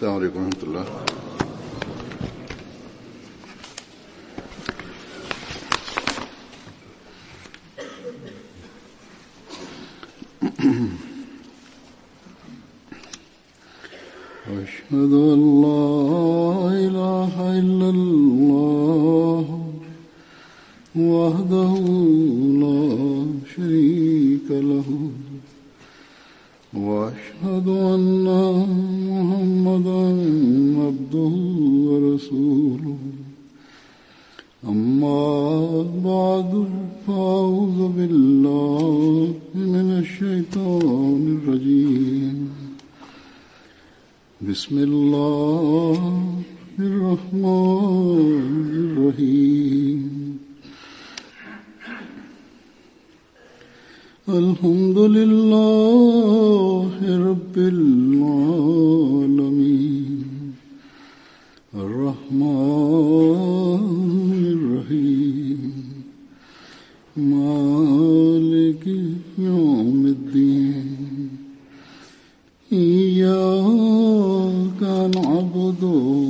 السلام عليكم ورحمة الله أشهد أن لا إله إلا الله وحده لا شريك له وأشهد أن محمدا عبده ورسوله أما بعد فأعوذ بالله من الشيطان الرجيم بسم الله الرحمن الرحيم الحمد لله رب العالمين الرحمن الرحيم مالك يوم الدين إياك نعبد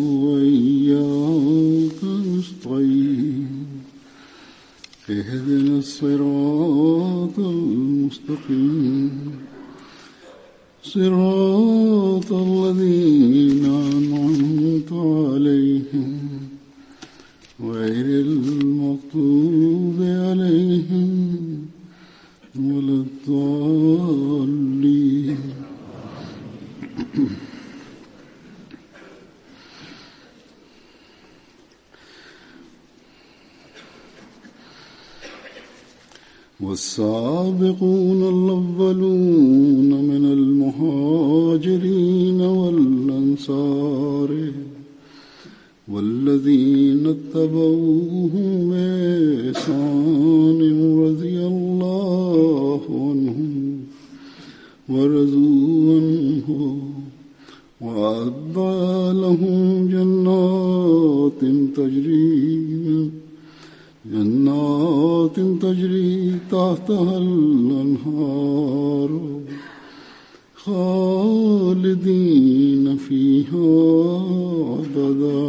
وإياك نستعين اهدنا الصراط المستقيم صراط الذين أنعمت عليهم غير المغضوب عليهم ولا الضالين والسابقون الأولون من المهاجرين والأنصار والذين اتبعوهم بإحسان رضي الله عنهم ورضوا عنه وأعد لهم جنات تجري من جنات تجري تحتها الأنهار خالدين فيها أبدا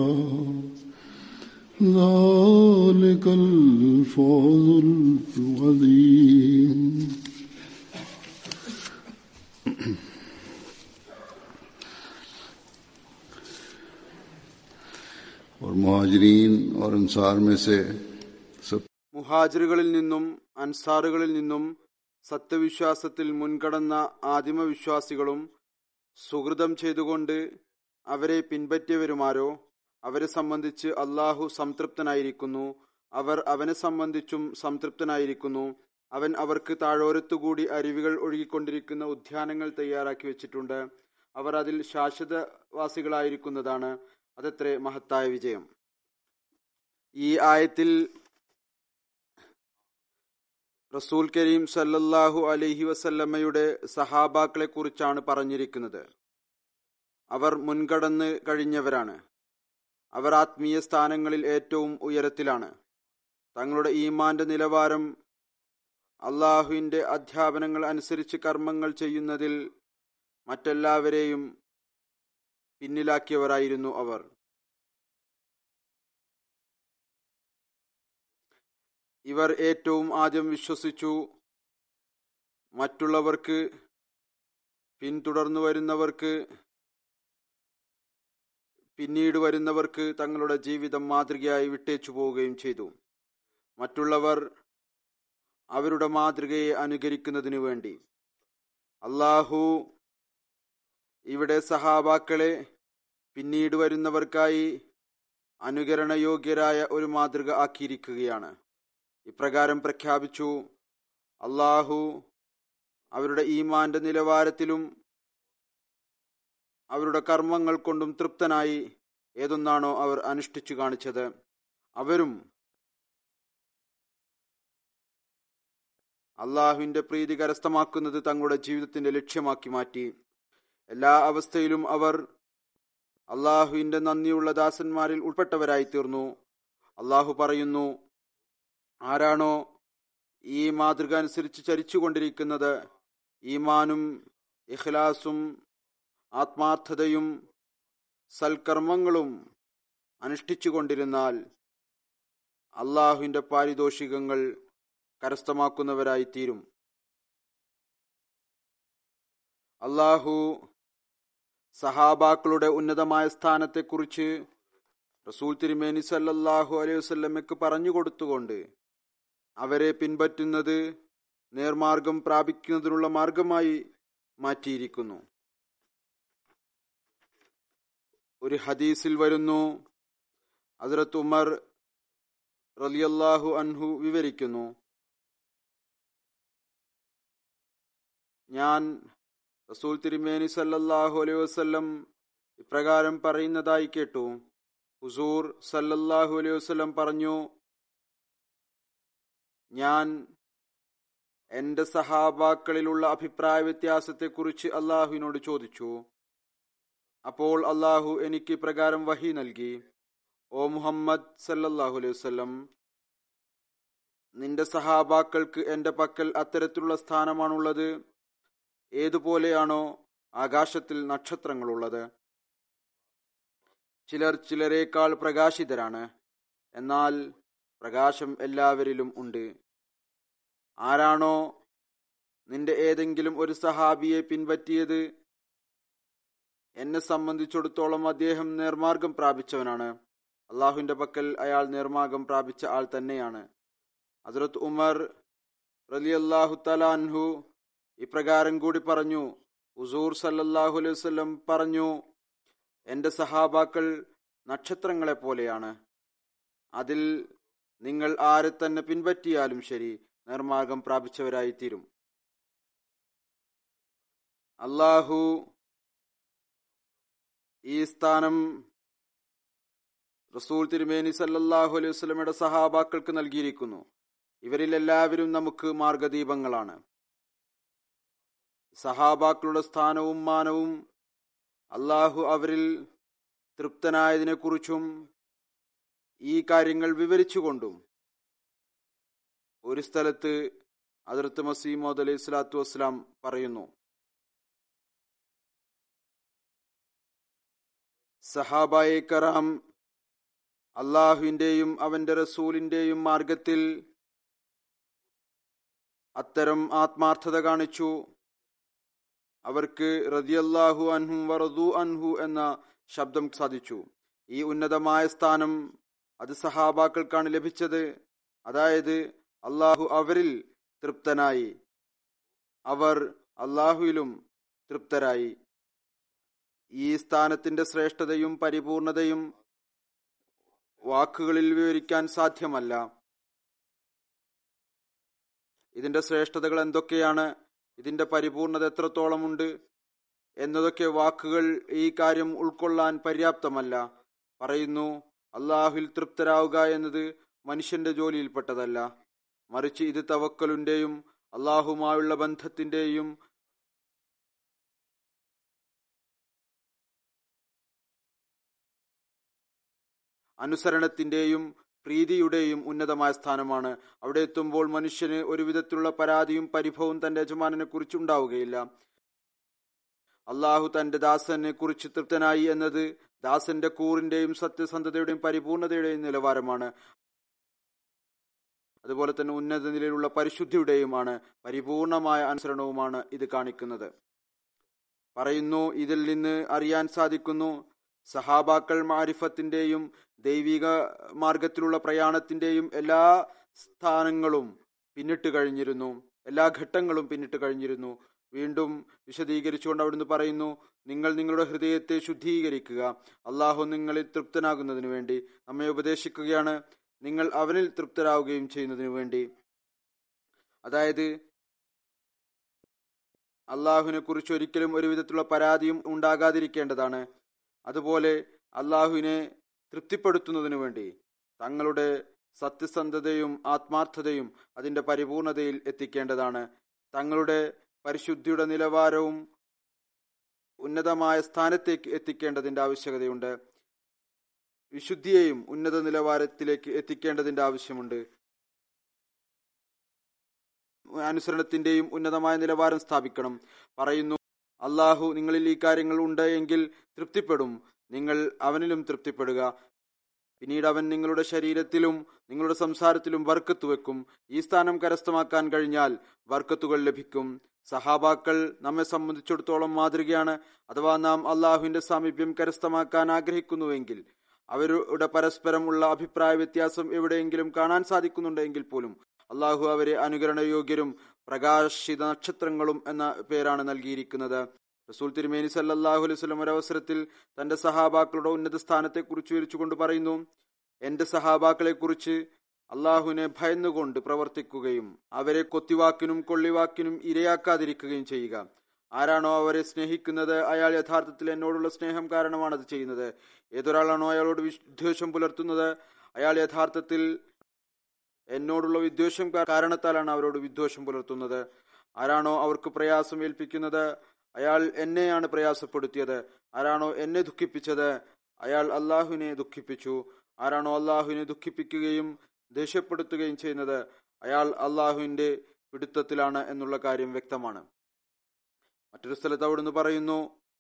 ذلك الفوز العظيم और महाजरीन और अंसार में से सब മുഹാജിറുകളിൽ നിന്നും അൻസാറുകളിൽ നിന്നും സത്യവിശ്വാസത്തിൽ മുൻകടന്ന ആദിമവിശ്വാസികളും സുഹൃതം ചെയ്തുകൊണ്ട് അവരെ പിൻപറ്റിയവരുമാരോ അവരെ സംബന്ധിച്ച് അള്ളാഹു സംതൃപ്തനായിരിക്കുന്നു അവർ അവനെ സംബന്ധിച്ചും സംതൃപ്തനായിരിക്കുന്നു അവൻ അവർക്ക് താഴോരത്തുകൂടി അരുവികൾ ഒഴുകിക്കൊണ്ടിരിക്കുന്ന ഉദ്യാനങ്ങൾ തയ്യാറാക്കി വെച്ചിട്ടുണ്ട് അവർ അതിൽ ശാശ്വതവാസികളായിരിക്കുന്നതാണ് അതത്രേ മഹത്തായ വിജയം ഈ ആയത്തിൽ റസൂൽ കരീം സല്ലല്ലാഹു അലൈഹി വസല്ലമ്മയുടെ സഹാബാക്കളെ കുറിച്ചാണ് പറഞ്ഞിരിക്കുന്നത് അവർ മുൻകടന്ന് കഴിഞ്ഞവരാണ് അവർ ആത്മീയ സ്ഥാനങ്ങളിൽ ഏറ്റവും ഉയരത്തിലാണ് തങ്ങളുടെ ഈമാന്റെ നിലവാരം അള്ളാഹുവിന്റെ അധ്യാപനങ്ങൾ അനുസരിച്ച് കർമ്മങ്ങൾ ചെയ്യുന്നതിൽ മറ്റെല്ലാവരെയും പിന്നിലാക്കിയവരായിരുന്നു അവർ ഇവർ ഏറ്റവും ആദ്യം വിശ്വസിച്ചു മറ്റുള്ളവർക്ക് പിന്തുടർന്നു വരുന്നവർക്ക് പിന്നീട് വരുന്നവർക്ക് തങ്ങളുടെ ജീവിതം മാതൃകയായി വിട്ടേച്ചു പോവുകയും ചെയ്തു മറ്റുള്ളവർ അവരുടെ മാതൃകയെ അനുകരിക്കുന്നതിനു വേണ്ടി അള്ളാഹു ഇവിടെ സഹാബാക്കളെ പിന്നീട് വരുന്നവർക്കായി അനുകരണയോഗ്യരായ ഒരു മാതൃക ആക്കിയിരിക്കുകയാണ് ഇപ്രകാരം പ്രഖ്യാപിച്ചു അള്ളാഹു അവരുടെ ഈമാന്റെ നിലവാരത്തിലും അവരുടെ കർമ്മങ്ങൾ കൊണ്ടും തൃപ്തനായി ഏതൊന്നാണോ അവർ അനുഷ്ഠിച്ചു കാണിച്ചത് അവരും അള്ളാഹുവിന്റെ പ്രീതി കരസ്ഥമാക്കുന്നത് തങ്ങളുടെ ജീവിതത്തിന്റെ ലക്ഷ്യമാക്കി മാറ്റി എല്ലാ അവസ്ഥയിലും അവർ അള്ളാഹുവിന്റെ നന്ദിയുള്ള ദാസന്മാരിൽ ഉൾപ്പെട്ടവരായി തീർന്നു അള്ളാഹു പറയുന്നു ആരാണോ ഈ മാതൃക അനുസരിച്ച് ചരിച്ചുകൊണ്ടിരിക്കുന്നത് ഈമാനും ഇഖ്ലാസും ആത്മാർത്ഥതയും സൽക്കർമ്മങ്ങളും അനുഷ്ഠിച്ചുകൊണ്ടിരുന്നാൽ അള്ളാഹുവിന്റെ പാരിതോഷികങ്ങൾ കരസ്ഥമാക്കുന്നവരായി തീരും അള്ളാഹു സഹാബാക്കളുടെ ഉന്നതമായ സ്ഥാനത്തെക്കുറിച്ച് റസൂൽ തിരുമേനി സല്ലല്ലാഹു അലൈഹി വസല്ലമയ്ക്ക് പറഞ്ഞു കൊടുത്തുകൊണ്ട് അവരെ പിൻപറ്റുന്നത് നേർമാർഗം പ്രാപിക്കുന്നതിനുള്ള മാർഗമായി മാറ്റിയിരിക്കുന്നു ഒരു ഹദീസിൽ വരുന്നു ഹസ്രത്ത് ഉമർ റലിയല്ലാഹു അൻഹു വിവരിക്കുന്നു ഞാൻ റസൂൽ തിരുമേനി സല്ലല്ലാഹു അലൈഹി വസല്ലം ഇപ്രകാരം പറയുന്നതായി കേട്ടു ഹുസൂർ സല്ലല്ലാഹു അലൈഹി വസല്ലം പറഞ്ഞു ഞാൻ എന്റെ സഹാബാക്കളിലുള്ള അഭിപ്രായ വ്യത്യാസത്തെക്കുറിച്ച് അള്ളാഹുവിനോട് ചോദിച്ചു അപ്പോൾ അള്ളാഹു എനിക്ക് പ്രകാരം വഹി നൽകി ഓ മുഹമ്മദ് സല്ലല്ലാഹു അലൈഹി വസല്ലം നിന്റെ സഹാബാക്കൾക്ക് എന്റെ പക്കൽ അത്തരത്തിലുള്ള സ്ഥാനമാണുള്ളത് ഏതുപോലെയാണോ ആകാശത്തിൽ നക്ഷത്രങ്ങളുള്ളത് ചിലർ ചിലരേക്കാൾ പ്രകാശിതരാണ് എന്നാൽ പ്രകാശം എല്ലാവരിലും ഉണ്ട് ആരാണോ നിന്റെ ഏതെങ്കിലും ഒരു സഹാബിയെ പിൻപറ്റിയത് എന്നെ സംബന്ധിച്ചിടത്തോളം അദ്ദേഹം നേർമാർഗം പ്രാപിച്ചവനാണ് അള്ളാഹുവിന്റെ പക്കൽ അയാൾ നേർമാർഗം പ്രാപിച്ച ആൾ തന്നെയാണ് ഹസ്രത്ത് ഉമർ റലി അള്ളാഹു തലാൻഹു ഇപ്രകാരം കൂടി പറഞ്ഞു ഉസൂർ സല്ലല്ലാഹു അലൈഹി വസല്ലം പറഞ്ഞു എന്റെ സഹാബാക്കൾ നക്ഷത്രങ്ങളെ പോലെയാണ് അതിൽ നിങ്ങൾ ആരെ തന്നെ പിൻപറ്റിയാലും ശരി നേർമാർഗം പ്രാപിച്ചവരായി തീരും അള്ളാഹു ഈ സ്ഥാനം റസൂൽ തിരുമേനി സല്ലല്ലാഹു അലൈഹി വസല്ലമയുടെ സഹാബാക്കൾക്ക് നൽകിയിരിക്കുന്നു ഇവരിൽ എല്ലാവരും നമുക്ക് മാർഗദീപങ്ങളാണ് സഹാബാക്കളുടെ സ്ഥാനവും മാനവും അള്ളാഹു അവരിൽ തൃപ്തനായതിനെക്കുറിച്ചും ഈ കാര്യങ്ങൾ വിവരിച്ചുകൊണ്ടും ഒരു സ്ഥലത്ത് അതിർത്ത് മസീമോദ് അലൈഹി സ്വലാത്തു വസ്സലാം പറയുന്നു സഹാബായെ കറാം അള്ളാഹുവിന്റെയും അവന്റെ റസൂലിന്റെയും മാർഗത്തിൽ അത്തരം ആത്മാർത്ഥത കാണിച്ചു അവർക്ക് റതിയല്ലാഹു അൻഹു വറദു അൻഹു എന്ന ശബ്ദം സാധിച്ചു ഈ ഉന്നതമായ സ്ഥാനം അത് സഹാബാക്കൾക്കാണ് ലഭിച്ചത് അതായത് അള്ളാഹു അവരിൽ തൃപ്തനായി അവർ അള്ളാഹുവിലും തൃപ്തരായി ഈ സ്ഥാനത്തിന്റെ ശ്രേഷ്ഠതയും പരിപൂർണതയും വാക്കുകളിൽ വിവരിക്കാൻ സാധ്യമല്ല ഇതിന്റെ ശ്രേഷ്ഠതകൾ എന്തൊക്കെയാണ് ഇതിന്റെ പരിപൂർണത എത്രത്തോളമുണ്ട് എന്നതൊക്കെ വാക്കുകൾ ഈ കാര്യം ഉൾക്കൊള്ളാൻ പര്യാപ്തമല്ല പറയുന്നു അള്ളാഹുൽ തൃപ്തരാവുക എന്നത് മനുഷ്യന്റെ ജോലിയിൽപ്പെട്ടതല്ല മറിച്ച് ഇത് തവക്കലുന്റെയും അള്ളാഹുമായുള്ള ബന്ധത്തിന്റെയും അനുസരണത്തിന്റെയും പ്രീതിയുടെയും ഉന്നതമായ സ്ഥാനമാണ് അവിടെ എത്തുമ്പോൾ മനുഷ്യന് ഒരു വിധത്തിലുള്ള പരാതിയും പരിഭവവും തന്റെ യജമാനെ കുറിച്ച് ഉണ്ടാവുകയില്ല അള്ളാഹു തന്റെ ദാസനെ കുറിച്ച് തൃപ്തനായി എന്നത് ദാസന്റെ കൂറിന്റെയും സത്യസന്ധതയുടെയും പരിപൂർണതയുടെയും നിലവാരമാണ് അതുപോലെ തന്നെ ഉന്നത നിലയിലുള്ള പരിശുദ്ധിയുടെയുമാണ് പരിപൂർണമായ അനുസരണവുമാണ് ഇത് കാണിക്കുന്നത് പറയുന്നു ഇതിൽ നിന്ന് അറിയാൻ സാധിക്കുന്നു സഹാബാക്കൾ മാരിഫത്തിന്റെയും ദൈവിക മാർഗത്തിലുള്ള പ്രയാണത്തിന്റെയും എല്ലാ സ്ഥാനങ്ങളും പിന്നിട്ട് കഴിഞ്ഞിരുന്നു എല്ലാ ഘട്ടങ്ങളും പിന്നിട്ട് കഴിഞ്ഞിരുന്നു വീണ്ടും വിശദീകരിച്ചുകൊണ്ട് അവിടുന്ന് പറയുന്നു നിങ്ങൾ നിങ്ങളുടെ ഹൃദയത്തെ ശുദ്ധീകരിക്കുക അള്ളാഹു നിങ്ങളിൽ തൃപ്തനാകുന്നതിനു വേണ്ടി നമ്മെ ഉപദേശിക്കുകയാണ് നിങ്ങൾ അവനിൽ തൃപ്തരാവുകയും ചെയ്യുന്നതിനു വേണ്ടി അതായത് അള്ളാഹുവിനെ കുറിച്ച് ഒരിക്കലും ഒരു വിധത്തിലുള്ള പരാതിയും ഉണ്ടാകാതിരിക്കേണ്ടതാണ് അതുപോലെ അള്ളാഹുവിനെ തൃപ്തിപ്പെടുത്തുന്നതിനു വേണ്ടി തങ്ങളുടെ സത്യസന്ധതയും ആത്മാർത്ഥതയും അതിന്റെ പരിപൂർണതയിൽ എത്തിക്കേണ്ടതാണ് തങ്ങളുടെ പരിശുദ്ധിയുടെ നിലവാരവും ഉന്നതമായ സ്ഥാനത്തേക്ക് എത്തിക്കേണ്ടതിന്റെ ആവശ്യകതയുണ്ട് വിശുദ്ധിയെയും ഉന്നത നിലവാരത്തിലേക്ക് എത്തിക്കേണ്ടതിന്റെ ആവശ്യമുണ്ട് അനുസരണത്തിന്റെയും ഉന്നതമായ നിലവാരം സ്ഥാപിക്കണം പറയുന്നു അള്ളാഹു നിങ്ങളിൽ ഈ കാര്യങ്ങൾ ഉണ്ട് എങ്കിൽ തൃപ്തിപ്പെടും നിങ്ങൾ അവനിലും തൃപ്തിപ്പെടുക പിന്നീട് അവൻ നിങ്ങളുടെ ശരീരത്തിലും നിങ്ങളുടെ സംസാരത്തിലും വർക്കത്ത് വെക്കും ഈ സ്ഥാനം കരസ്ഥമാക്കാൻ കഴിഞ്ഞാൽ വർക്കത്തുകൾ ലഭിക്കും സഹാബാക്കൾ നമ്മെ സംബന്ധിച്ചിടത്തോളം മാതൃകയാണ് അഥവാ നാം അള്ളാഹുവിന്റെ സാമീപ്യം കരസ്ഥമാക്കാൻ ആഗ്രഹിക്കുന്നുവെങ്കിൽ അവരുടെ പരസ്പരം ഉള്ള അഭിപ്രായ വ്യത്യാസം എവിടെയെങ്കിലും കാണാൻ സാധിക്കുന്നുണ്ടെങ്കിൽ പോലും അള്ളാഹു അവരെ അനുകരണയോഗ്യരും പ്രകാശിത നക്ഷത്രങ്ങളും എന്ന പേരാണ് നൽകിയിരിക്കുന്നത് റസൂൽ തിരുമേനി സല്ലാഹു അലൈഹി സ്വലം ഒരവസരത്തിൽ തന്റെ സഹാബാക്കളുടെ ഉന്നത സ്ഥാനത്തെ കുറിച്ച് വിവരിച്ചുകൊണ്ട് പറയുന്നു എന്റെ സഹാബാക്കളെ കുറിച്ച് അള്ളാഹുവിനെ ഭയന്നുകൊണ്ട് പ്രവർത്തിക്കുകയും അവരെ കൊത്തിവാക്കിനും കൊള്ളിവാക്കിനും ഇരയാക്കാതിരിക്കുകയും ചെയ്യുക ആരാണോ അവരെ സ്നേഹിക്കുന്നത് അയാൾ യഥാർത്ഥത്തിൽ എന്നോടുള്ള സ്നേഹം കാരണമാണ് അത് ചെയ്യുന്നത് ഏതൊരാളാണോ അയാളോട് വിദ്വേഷം പുലർത്തുന്നത് അയാൾ യഥാർത്ഥത്തിൽ എന്നോടുള്ള വിദ്വേഷം കാരണത്താലാണ് അവരോട് വിദ്വേഷം പുലർത്തുന്നത് ആരാണോ അവർക്ക് പ്രയാസം ഏൽപ്പിക്കുന്നത് അയാൾ എന്നെയാണ് പ്രയാസപ്പെടുത്തിയത് ആരാണോ എന്നെ ദുഃഖിപ്പിച്ചത് അയാൾ അള്ളാഹുവിനെ ദുഃഖിപ്പിച്ചു ആരാണോ അള്ളാഹുവിനെ ദുഃഖിപ്പിക്കുകയും ദേഷ്യപ്പെടുത്തുകയും ചെയ്യുന്നത് അയാൾ അള്ളാഹുവിന്റെ പിടുത്തത്തിലാണ് എന്നുള്ള കാര്യം വ്യക്തമാണ് മറ്റൊരു സ്ഥലത്ത് അവിടുന്ന് പറയുന്നു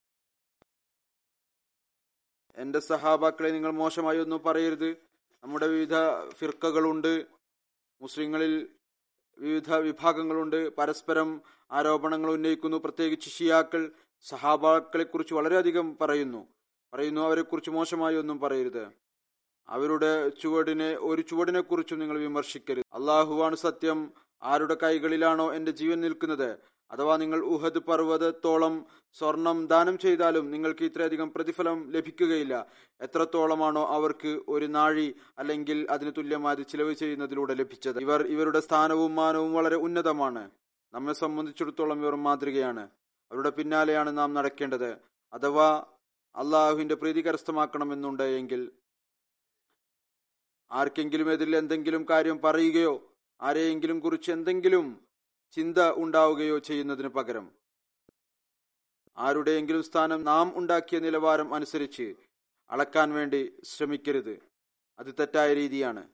എന്റെ സഹാബാക്കളെ നിങ്ങൾ മോശമായി ഒന്നും പറയരുത് നമ്മുടെ വിവിധ ഫിർക്കകളുണ്ട് മുസ്ലിങ്ങളിൽ വിവിധ വിഭാഗങ്ങളുണ്ട് പരസ്പരം ആരോപണങ്ങൾ ഉന്നയിക്കുന്നു പ്രത്യേകിച്ച് ഷിയാക്കൾ സഹാബാക്കളെ കുറിച്ച് വളരെയധികം പറയുന്നു പറയുന്നു അവരെ കുറിച്ച് മോശമായി ഒന്നും പറയരുത് അവരുടെ ചുവടിനെ ഒരു ചുവടിനെ കുറിച്ചും നിങ്ങൾ വിമർശിക്കരുത് അള്ളാഹുവാണ് സത്യം ആരുടെ കൈകളിലാണോ എന്റെ ജീവൻ നിൽക്കുന്നത് അഥവാ നിങ്ങൾ ഉഹദ് പർവ്വതത്തോളം സ്വർണം ദാനം ചെയ്താലും നിങ്ങൾക്ക് ഇത്രയധികം പ്രതിഫലം ലഭിക്കുകയില്ല എത്രത്തോളമാണോ അവർക്ക് ഒരു നാഴി അല്ലെങ്കിൽ അതിന് തുല്യമായത് ചിലവ് ചെയ്യുന്നതിലൂടെ ലഭിച്ചത് ഇവർ ഇവരുടെ സ്ഥാനവും മാനവും വളരെ ഉന്നതമാണ് നമ്മെ സംബന്ധിച്ചിടത്തോളം ഇവർ മാതൃകയാണ് അവരുടെ പിന്നാലെയാണ് നാം നടക്കേണ്ടത് അഥവാ അള്ളാഹുവിന്റെ പ്രീതി കരസ്ഥമാക്കണമെന്നുണ്ട് എങ്കിൽ ആർക്കെങ്കിലും എതിരിൽ എന്തെങ്കിലും കാര്യം പറയുകയോ ആരെയെങ്കിലും കുറിച്ച് എന്തെങ്കിലും ചിന്ത ഉണ്ടാവുകയോ ചെയ്യുന്നതിന് പകരം ആരുടെയെങ്കിലും സ്ഥാനം നാം ഉണ്ടാക്കിയ നിലവാരം അനുസരിച്ച് അളക്കാൻ വേണ്ടി ശ്രമിക്കരുത് അത് തെറ്റായ രീതിയാണ്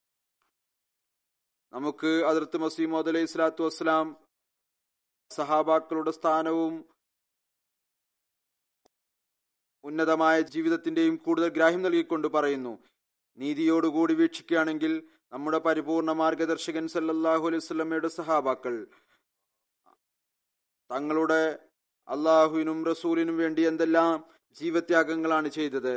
നമുക്ക് അതിർത്ത് മസീമോദ് അലൈഹി സ്വലാത്തു വസ്സലാം സഹാബാക്കളുടെ സ്ഥാനവും ഉന്നതമായ ജീവിതത്തിന്റെയും കൂടുതൽ ഗ്രാഹ്യം നൽകിക്കൊണ്ട് പറയുന്നു നീതിയോടുകൂടി വീക്ഷിക്കുകയാണെങ്കിൽ നമ്മുടെ പരിപൂർണ മാർഗദർശകൻ സല്ലല്ലാഹു അലൈഹി സ്വലമയുടെ സഹാബാക്കൾ തങ്ങളുടെ അള്ളാഹുവിനും റസൂലിനും വേണ്ടി എന്തെല്ലാം ജീവത്യാഗങ്ങളാണ് ചെയ്തത്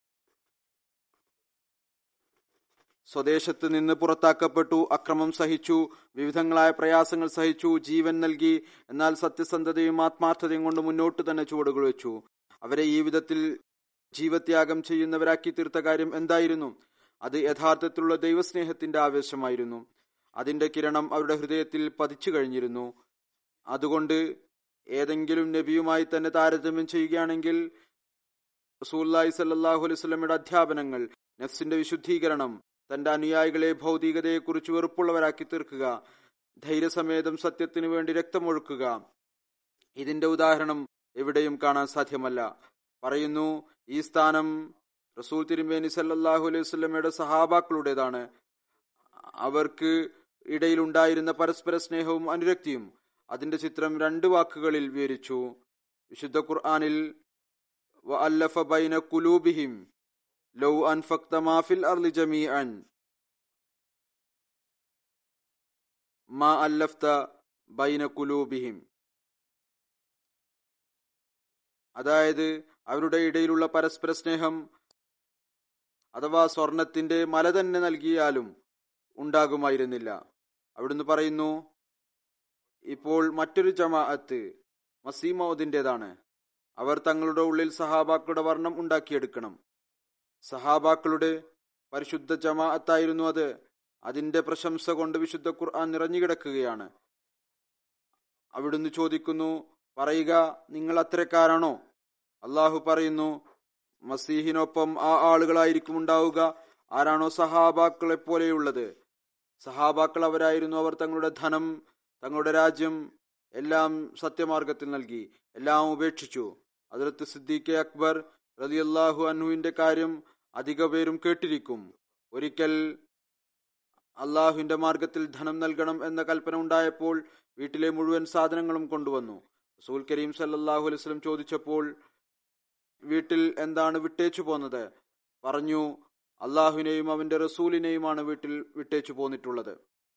സ്വദേശത്ത് നിന്ന് പുറത്താക്കപ്പെട്ടു അക്രമം സഹിച്ചു വിവിധങ്ങളായ പ്രയാസങ്ങൾ സഹിച്ചു ജീവൻ നൽകി എന്നാൽ സത്യസന്ധതയും ആത്മാർത്ഥതയും കൊണ്ട് മുന്നോട്ട് തന്നെ ചുവടുകൾ വെച്ചു അവരെ ഈ വിധത്തിൽ ജീവത്യാഗം ചെയ്യുന്നവരാക്കി തീർത്ത കാര്യം എന്തായിരുന്നു അത് യഥാർത്ഥത്തിലുള്ള ദൈവസ്നേഹത്തിന്റെ ആവേശമായിരുന്നു അതിന്റെ കിരണം അവരുടെ ഹൃദയത്തിൽ പതിച്ചു കഴിഞ്ഞിരുന്നു അതുകൊണ്ട് ഏതെങ്കിലും നബിയുമായി തന്നെ താരതമ്യം ചെയ്യുകയാണെങ്കിൽ റസൂല്ലായി സല്ലാഹു അലൈഹി സ്വലമയുടെ അധ്യാപനങ്ങൾ നഫ്സിന്റെ വിശുദ്ധീകരണം തന്റെ അനുയായികളെ ഭൗതികതയെക്കുറിച്ച് വെറുപ്പുള്ളവരാക്കി തീർക്കുക ധൈര്യസമേതം സത്യത്തിനു വേണ്ടി രക്തമൊഴുക്കുക ഇതിന്റെ ഉദാഹരണം എവിടെയും കാണാൻ സാധ്യമല്ല പറയുന്നു ഈ സ്ഥാനം റസൂൽ തിരുമേനി സല്ലാഹു അലൈഹി സ്വലമയുടെ സഹാബാക്കളുടേതാണ് അവർക്ക് ഇടയിലുണ്ടായിരുന്ന പരസ്പര സ്നേഹവും അനുരക്തിയും അതിന്റെ ചിത്രം രണ്ട് വാക്കുകളിൽ വിവരിച്ചു വിശുദ്ധ ഖുർആാനിൽ വഅല്ലഫ ബൈന കുലൂബിഹിം ലൗ അൻഫക്ത മാഫിൽ അർലി ജമീഅൻ മാ അല്ലഫ്ത ബൈന കുലൂബിഹിം അതായത് അവരുടെ ഇടയിലുള്ള പരസ്പര സ്നേഹം അഥവാ സ്വർണത്തിന്റെ മല തന്നെ നൽകിയാലും ഉണ്ടാകുമായിരുന്നില്ല അവിടുന്ന് പറയുന്നു ഇപ്പോൾ മറ്റൊരു ജമാഅത്ത് മസീമോദിന്റേതാണ് അവർ തങ്ങളുടെ ഉള്ളിൽ സഹാബാക്കളുടെ വർണ്ണം ഉണ്ടാക്കിയെടുക്കണം സഹാബാക്കളുടെ പരിശുദ്ധ ജമാഅത്തായിരുന്നു അത് അതിന്റെ പ്രശംസ കൊണ്ട് വിശുദ്ധ ഖുർആൻ നിറഞ്ഞുകിടക്കുകയാണ് അവിടുന്ന് ചോദിക്കുന്നു പറയുക നിങ്ങൾ അത്തരക്കാരാണോ അള്ളാഹു പറയുന്നു മസീഹിനൊപ്പം ആ ആളുകളായിരിക്കും ഉണ്ടാവുക ആരാണോ സഹാബാക്കളെ പോലെയുള്ളത് സഹാബാക്കൾ അവരായിരുന്നു അവർ തങ്ങളുടെ ധനം തങ്ങളുടെ രാജ്യം എല്ലാം സത്യമാർഗത്തിൽ നൽകി എല്ലാം ഉപേക്ഷിച്ചു അതിർത്ത് സിദ്ദീഖെ അക്ബർ റലിയല്ലാഹു അൻഹുവിന്റെ കാര്യം അധിക പേരും കേട്ടിരിക്കും ഒരിക്കൽ അള്ളാഹുവിന്റെ മാർഗത്തിൽ ധനം നൽകണം എന്ന കൽപ്പന ഉണ്ടായപ്പോൾ വീട്ടിലെ മുഴുവൻ സാധനങ്ങളും കൊണ്ടുവന്നു റസൂൽ കരീം സല്ലല്ലാഹു അലൈഹി വസല്ലം ചോദിച്ചപ്പോൾ വീട്ടിൽ എന്താണ് വിട്ടേച്ചു പോന്നത് പറഞ്ഞു അള്ളാഹുവിനെയും അവന്റെ റസൂലിനെയുമാണ് വീട്ടിൽ വിട്ടേച്ചു പോന്നിട്ടുള്ളത്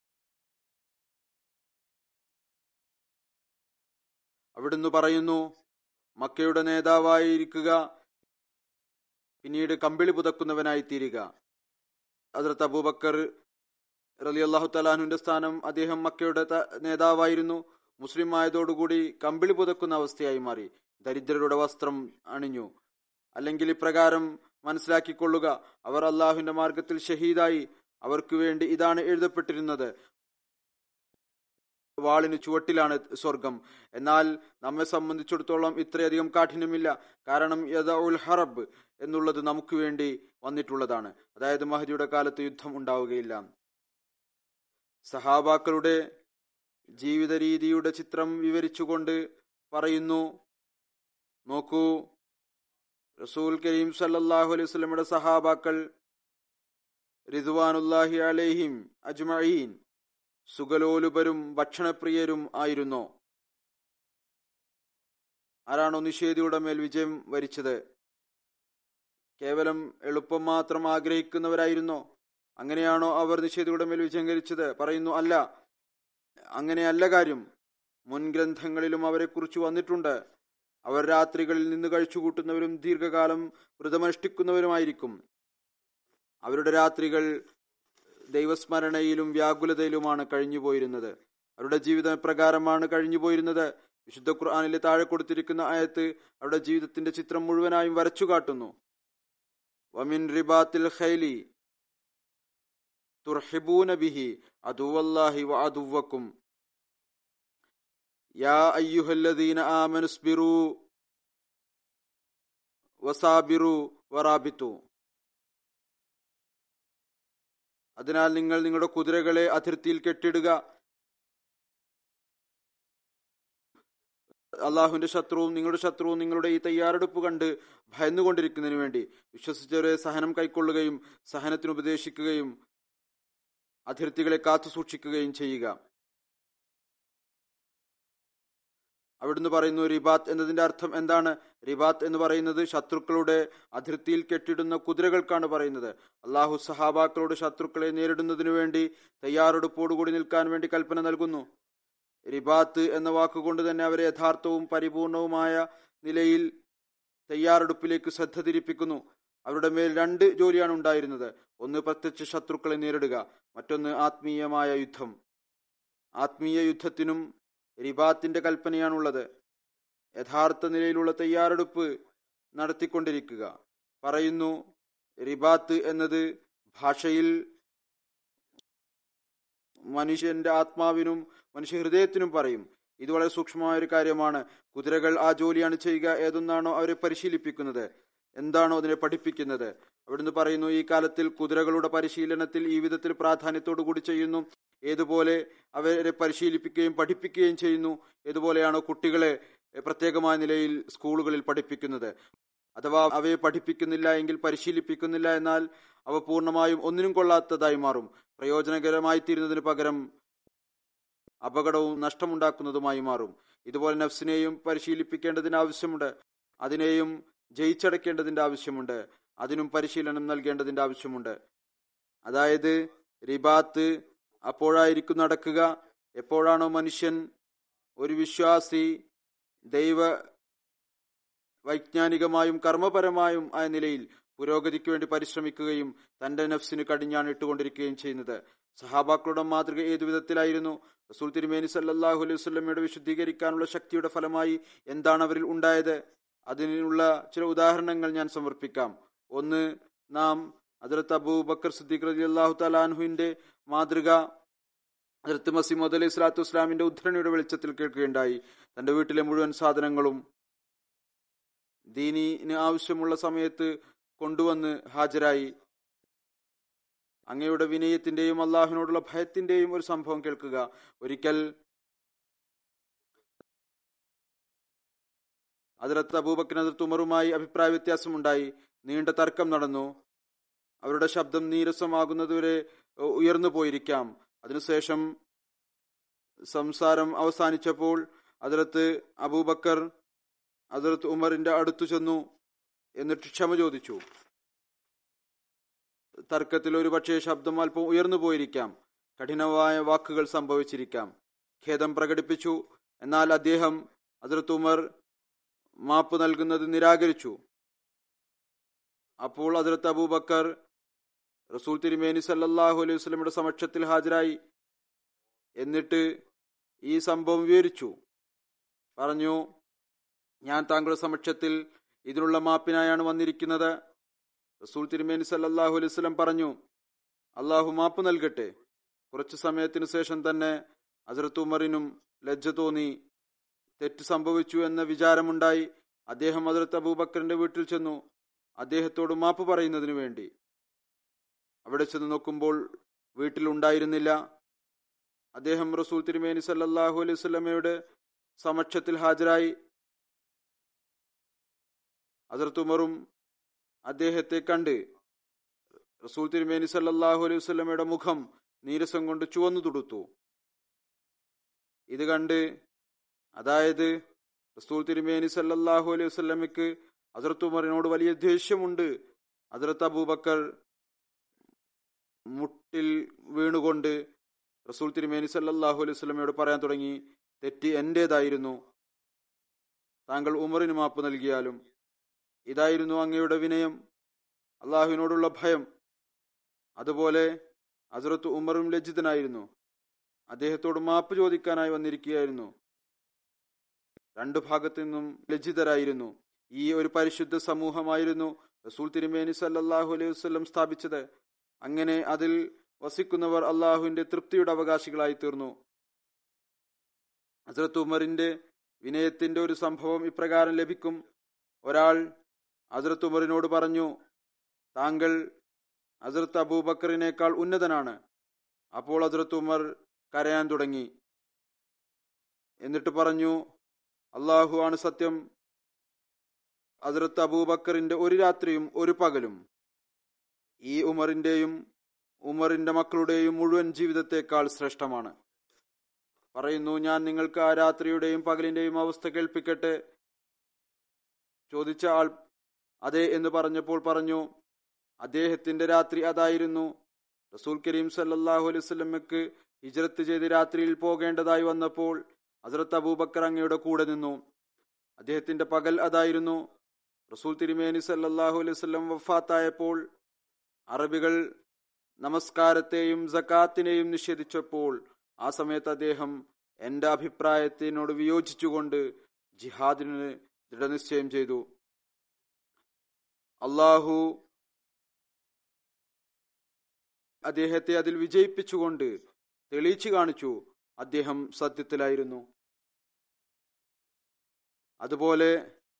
അവിടുന്ന് പറയുന്നു മക്കയുടെ നേതാവായിരിക്കുക പിന്നീട് കമ്പിളി പുതക്കുന്നവനായി തീരുക അതിർത്ത് അബൂബക്കർ റലി അള്ളാഹു തലാഹുവിന്റെ സ്ഥാനം അദ്ദേഹം മക്കയുടെ ത- നേതാവായിരുന്നു മുസ്ലിം ആയതോടുകൂടി കമ്പിളി പുതക്കുന്ന അവസ്ഥയായി മാറി ദരിദ്രരുടെ വസ്ത്രം അണിഞ്ഞു അല്ലെങ്കിൽ ഇപ്രകാരം മനസ്സിലാക്കിക്കൊള്ളുക അവർ അള്ളാഹുവിന്റെ മാർഗത്തിൽ ഷഹീദായി അവർക്ക് വേണ്ടി ഇതാണ് എഴുതപ്പെട്ടിരുന്നത് വാളിന് ചുവട്ടിലാണ് സ്വർഗം എന്നാൽ നമ്മെ സംബന്ധിച്ചിടത്തോളം ഇത്രയധികം കാഠിന്യമില്ല കാരണം യദ ഉൽ ഹറബ് എന്നുള്ളത് നമുക്ക് വേണ്ടി വന്നിട്ടുള്ളതാണ് അതായത് മഹദിയുടെ കാലത്ത് യുദ്ധം ഉണ്ടാവുകയില്ല സഹാബാക്കളുടെ ജീവിത രീതിയുടെ ചിത്രം വിവരിച്ചുകൊണ്ട് പറയുന്നു നോക്കൂ റസൂൽ കരീം സല്ലല്ലാഹു അലൈഹി വസല്ലമയുടെ സഹാബാക്കൾ റിദ്വാനുല്ലാഹി അലൈഹിം അജ്മഈൻ സുഗലോലുപരും ഭക്ഷണപ്രിയരും ആയിരുന്നോ ആരാണോ നിഷേധിയുടെ മേൽ വിജയം വരിച്ചത് കേവലം എളുപ്പം മാത്രം ആഗ്രഹിക്കുന്നവരായിരുന്നോ അങ്ങനെയാണോ അവർ നിഷേധിയുടെ മേൽ വിജയം വരിച്ചത് പറയുന്നു അല്ല അങ്ങനെയല്ല കാര്യം മുൻ ഗ്രന്ഥങ്ങളിലും അവരെക്കുറിച്ച് വന്നിട്ടുണ്ട് അവർ രാത്രികളിൽ നിന്ന് കഴിച്ചുകൂട്ടുന്നവരും ദീർഘകാലം വ്രതമനുഷ്ഠിക്കുന്നവരുമായിരിക്കും അവരുടെ രാത്രികൾ ദൈവസ്മരണയിലും വ്യാകുലതയിലുമാണ് കഴിഞ്ഞുപോയിരുന്നത് അവരുടെ ജീവിത പ്രകാരമാണ് കഴിഞ്ഞുപോയിരുന്നത് വിശുദ്ധ ഖുർആാനിലെ താഴെ കൊടുത്തിരിക്കുന്ന ആയത്ത് അവരുടെ ജീവിതത്തിന്റെ ചിത്രം മുഴുവനായും വരച്ചു കാട്ടുന്നു വമിൻ റിബാത്തിൽ ഖൈലി തുർഹിബൂന ബിഹി അദുവല്ലാഹി വ അദുവക്കും യാ അയ്യുഹല്ലദീന ആമനുസ്ബിറു വസാബിറു വറാബിത്തു അതിനാൽ നിങ്ങൾ നിങ്ങളുടെ കുതിരകളെ അതിർത്തിയിൽ കെട്ടിടുക അള്ളാഹുവിന്റെ ശത്രുവും നിങ്ങളുടെ ശത്രുവും നിങ്ങളുടെ ഈ തയ്യാറെടുപ്പ് കണ്ട് ഭയന്നുകൊണ്ടിരിക്കുന്നതിന് വേണ്ടി വിശ്വസിച്ചവരെ സഹനം കൈക്കൊള്ളുകയും സഹനത്തിന് ഉപദേശിക്കുകയും അതിർത്തികളെ കാത്തു സൂക്ഷിക്കുകയും ചെയ്യുക അവിടുന്ന് പറയുന്നു റിബാത്ത് എന്നതിന്റെ അർത്ഥം എന്താണ് റിബാത്ത് എന്ന് പറയുന്നത് ശത്രുക്കളുടെ അതിർത്തിയിൽ കെട്ടിടുന്ന കുതിരകൾക്കാണ് പറയുന്നത് അള്ളാഹു സഹാബാക്കളുടെ ശത്രുക്കളെ നേരിടുന്നതിനു വേണ്ടി തയ്യാറെടുപ്പോടുകൂടി നിൽക്കാൻ വേണ്ടി കൽപ്പന നൽകുന്നു റിബാത്ത് എന്ന വാക്കുകൊണ്ട് തന്നെ അവരെ യഥാർത്ഥവും പരിപൂർണവുമായ നിലയിൽ തയ്യാറെടുപ്പിലേക്ക് ശ്രദ്ധ തിരിപ്പിക്കുന്നു അവരുടെ മേൽ രണ്ട് ജോലിയാണ് ഉണ്ടായിരുന്നത് ഒന്ന് പ്രത്യക്ഷ ശത്രുക്കളെ നേരിടുക മറ്റൊന്ന് ആത്മീയമായ യുദ്ധം ആത്മീയ യുദ്ധത്തിനും റിബാത്തിന്റെ കൽപ്പനയാണുള്ളത് യഥാർത്ഥ നിലയിലുള്ള തയ്യാറെടുപ്പ് നടത്തിക്കൊണ്ടിരിക്കുക പറയുന്നു റിബാത്ത് എന്നത് ഭാഷയിൽ മനുഷ്യന്റെ ആത്മാവിനും മനുഷ്യഹൃദയത്തിനും പറയും ഇത് വളരെ സൂക്ഷ്മമായ ഒരു കാര്യമാണ് കുതിരകൾ ആ ജോലിയാണ് ചെയ്യുക ഏതൊന്നാണോ അവരെ പരിശീലിപ്പിക്കുന്നത് എന്താണോ അതിനെ പഠിപ്പിക്കുന്നത് അവിടുന്ന് പറയുന്നു ഈ കാലത്തിൽ കുതിരകളുടെ പരിശീലനത്തിൽ ഈ വിധത്തിൽ പ്രാധാന്യത്തോടു കൂടി ചെയ്യുന്നു ഏതുപോലെ അവരെ പരിശീലിപ്പിക്കുകയും പഠിപ്പിക്കുകയും ചെയ്യുന്നു ഏതുപോലെയാണോ കുട്ടികളെ പ്രത്യേകമായ നിലയിൽ സ്കൂളുകളിൽ പഠിപ്പിക്കുന്നത് അഥവാ അവയെ പഠിപ്പിക്കുന്നില്ല എങ്കിൽ പരിശീലിപ്പിക്കുന്നില്ല എന്നാൽ അവ പൂർണ്ണമായും ഒന്നിനും കൊള്ളാത്തതായി മാറും പ്രയോജനകരമായി തീരുന്നതിന് പകരം അപകടവും നഷ്ടമുണ്ടാക്കുന്നതുമായി മാറും ഇതുപോലെ നഫ്സിനെയും പരിശീലിപ്പിക്കേണ്ടതിന് ആവശ്യമുണ്ട് അതിനെയും ജയിച്ചടക്കേണ്ടതിന്റെ ആവശ്യമുണ്ട് അതിനും പരിശീലനം നൽകേണ്ടതിന്റെ ആവശ്യമുണ്ട് അതായത് റിബാത്ത് അപ്പോഴായിരിക്കും നടക്കുക എപ്പോഴാണോ മനുഷ്യൻ ഒരു വിശ്വാസി ദൈവ വൈജ്ഞാനികമായും കർമ്മപരമായും ആയ നിലയിൽ പുരോഗതിക്ക് വേണ്ടി പരിശ്രമിക്കുകയും തന്റെ നഫ്സിന് കടിഞ്ഞാണ് ഇട്ടുകൊണ്ടിരിക്കുകയും ചെയ്യുന്നത് സഹാബാക്കളുടെ മാതൃക ഏതു വിധത്തിലായിരുന്നു റസൂൽ തിരുമേനി സല്ലാഹു അലൈഹി വസ്ലമയുടെ വിശുദ്ധീകരിക്കാനുള്ള ശക്തിയുടെ ഫലമായി എന്താണ് അവരിൽ ഉണ്ടായത് അതിനുള്ള ചില ഉദാഹരണങ്ങൾ ഞാൻ സമർപ്പിക്കാം ഒന്ന് നാം അതിർത്ത് അബൂ ബക്കർ സിദ്ദീഖ് റലി അള്ളാഹു തലാൻഹുവിന്റെ മാതൃക അതിർത്ത് മസീമദ് അലൈഹി സ്വലാത്തു വസ്ലാമിന്റെ ഉദ്ധരണിയുടെ വെളിച്ചത്തിൽ കേൾക്കുകയുണ്ടായി തന്റെ വീട്ടിലെ മുഴുവൻ സാധനങ്ങളും ദീനിന് ആവശ്യമുള്ള സമയത്ത് കൊണ്ടുവന്ന് ഹാജരായി അങ്ങയുടെ വിനയത്തിന്റെയും അള്ളാഹുവിനോടുള്ള ഭയത്തിന്റെയും ഒരു സംഭവം കേൾക്കുക ഒരിക്കൽ അതിലത്ത് അബൂബക്കർ അതിർത്ത് ഉമറുമായി അഭിപ്രായ വ്യത്യാസമുണ്ടായി നീണ്ട തർക്കം നടന്നു അവരുടെ ശബ്ദം നീരസമാകുന്നതുവരെ ഉയർന്നു പോയിരിക്കാം അതിനുശേഷം സംസാരം അവസാനിച്ചപ്പോൾ അതിലത്ത് അബൂബക്കർ അതിലത്ത് ഉമറിന്റെ അടുത്തു ചെന്നു എന്നിട്ട് ക്ഷമ ചോദിച്ചു തർക്കത്തിൽ ഒരു പക്ഷേ ശബ്ദം അല്പം ഉയർന്നു പോയിരിക്കാം കഠിനമായ വാക്കുകൾ സംഭവിച്ചിരിക്കാം ഖേദം പ്രകടിപ്പിച്ചു എന്നാൽ അദ്ദേഹം അതിർത്ത് ഉമർ മാപ്പ് നൽകുന്നത് നിരാകരിച്ചു അപ്പോൾ അതിർത്ത് അബൂബക്കർ റസൂൽ തിരുമേനി സല്ലാഹു അലൈഹി വസ്ലമിയുടെ സമക്ഷത്തിൽ ഹാജരായി എന്നിട്ട് ഈ സംഭവം വിവരിച്ചു പറഞ്ഞു ഞാൻ താങ്കളുടെ സമക്ഷത്തിൽ ഇതിനുള്ള മാപ്പിനായാണ് വന്നിരിക്കുന്നത് റസൂൽ തിരുമേനി സല്ലാഹു അലൈഹി വസ്ലം പറഞ്ഞു അള്ളാഹു മാപ്പ് നൽകട്ടെ കുറച്ചു സമയത്തിനു ശേഷം തന്നെ അസറത്ത് ഉമറിനും ലജ്ജ തോന്നി തെറ്റ് സംഭവിച്ചു എന്ന വിചാരമുണ്ടായി അദ്ദേഹം ഹസരത്ത് അബൂബക്കറിന്റെ വീട്ടിൽ ചെന്നു അദ്ദേഹത്തോട് മാപ്പ് പറയുന്നതിനു വേണ്ടി അവിടെ ചെന്ന് നോക്കുമ്പോൾ വീട്ടിൽ ഉണ്ടായിരുന്നില്ല അദ്ദേഹം റസൂൽ തിരുമേനി സല്ലാഹു അലൈഹി സ്വലമയുടെ സമക്ഷത്തിൽ ഹാജരായി ഹസരത്ത് ഉമറും അദ്ദേഹത്തെ കണ്ട് റസൂൽ തിരുമേനി സല്ലാഹു അലൈഹി വസ്ലമയുടെ മുഖം നീരസം കൊണ്ട് ചുവന്നു തുടുത്തു ഇത് കണ്ട് അതായത് റസൂൽ തിരുമേനി സല്ലാഹു അലൈഹി വസ്ലമയ്ക്ക് ഹസരത്ത് ഉമറിനോട് വലിയ ദേഷ്യമുണ്ട് ഹസരത്ത് അബൂബക്കർ മുട്ടിൽ വീണുകൊണ്ട് റസൂൽ തിരുമേനി സല്ലാഹു അലൈഹി വസ്ലമയോട് പറയാൻ തുടങ്ങി തെറ്റ് എന്റേതായിരുന്നു താങ്കൾ ഉമറിന് മാപ്പ് നൽകിയാലും ഇതായിരുന്നു അങ്ങയുടെ വിനയം അള്ളാഹുവിനോടുള്ള ഭയം അതുപോലെ ഹസരത്ത് ഉമറും ലജ്ജിതനായിരുന്നു അദ്ദേഹത്തോട് മാപ്പ് ചോദിക്കാനായി വന്നിരിക്കുകയായിരുന്നു രണ്ടു ഭാഗത്തു നിന്നും ലജ്ജിതരായിരുന്നു ഈ ഒരു പരിശുദ്ധ സമൂഹമായിരുന്നു റസൂൽ തിരുമേനി സല്ലാഹു അലൈഹി വസ്ലം സ്ഥാപിച്ചത് അങ്ങനെ അതിൽ വസിക്കുന്നവർ അള്ളാഹുവിന്റെ തൃപ്തിയുടെ അവകാശികളായി തീർന്നു ഹസരത്ത് ഉമറിന്റെ വിനയത്തിന്റെ ഒരു സംഭവം ഇപ്രകാരം ലഭിക്കും ഒരാൾ ഹസരത്ത് ഉമറിനോട് പറഞ്ഞു താങ്കൾ ഹസരത്ത് അബൂബക്കറിനേക്കാൾ ഉന്നതനാണ് അപ്പോൾ ഹസരത്ത് ഉമർ കരയാൻ തുടങ്ങി എന്നിട്ട് പറഞ്ഞു അള്ളാഹു ആണ് സത്യം ഹസരത്ത് അബൂബക്കറിന്റെ ഒരു രാത്രിയും ഒരു പകലും ഈ ഉമറിന്റെയും ഉമറിന്റെ മക്കളുടെയും മുഴുവൻ ജീവിതത്തെക്കാൾ ശ്രേഷ്ഠമാണ് പറയുന്നു ഞാൻ നിങ്ങൾക്ക് ആ രാത്രിയുടെയും പകലിന്റെയും അവസ്ഥ കേൾപ്പിക്കട്ടെ ചോദിച്ച ആൾ അതെ എന്ന് പറഞ്ഞപ്പോൾ പറഞ്ഞു അദ്ദേഹത്തിന്റെ രാത്രി അതായിരുന്നു റസൂൽ കരീം സല്ലാഹു അലൈഹി സ്വലമക്ക് ഹിജ്രത്ത് ചെയ്ത് രാത്രിയിൽ പോകേണ്ടതായി വന്നപ്പോൾ ഹസരത്ത് അബൂബക്കർ അങ്ങയുടെ കൂടെ നിന്നു അദ്ദേഹത്തിന്റെ പകൽ അതായിരുന്നു റസൂൽ തിരുമേനി സല്ലാഹു അലൈഹി സ്വലം വഫാത്തായപ്പോൾ അറബികൾ നമസ്കാരത്തെയും സക്കാത്തിനെയും നിഷേധിച്ചപ്പോൾ ആ സമയത്ത് അദ്ദേഹം എന്റെ അഭിപ്രായത്തിനോട് വിയോജിച്ചുകൊണ്ട് ജിഹാദിന് ദൃഢനിശ്ചയം ചെയ്തു അള്ളാഹു അദ്ദേഹത്തെ അതിൽ വിജയിപ്പിച്ചുകൊണ്ട് തെളിയിച്ചു കാണിച്ചു അദ്ദേഹം സത്യത്തിലായിരുന്നു അതുപോലെ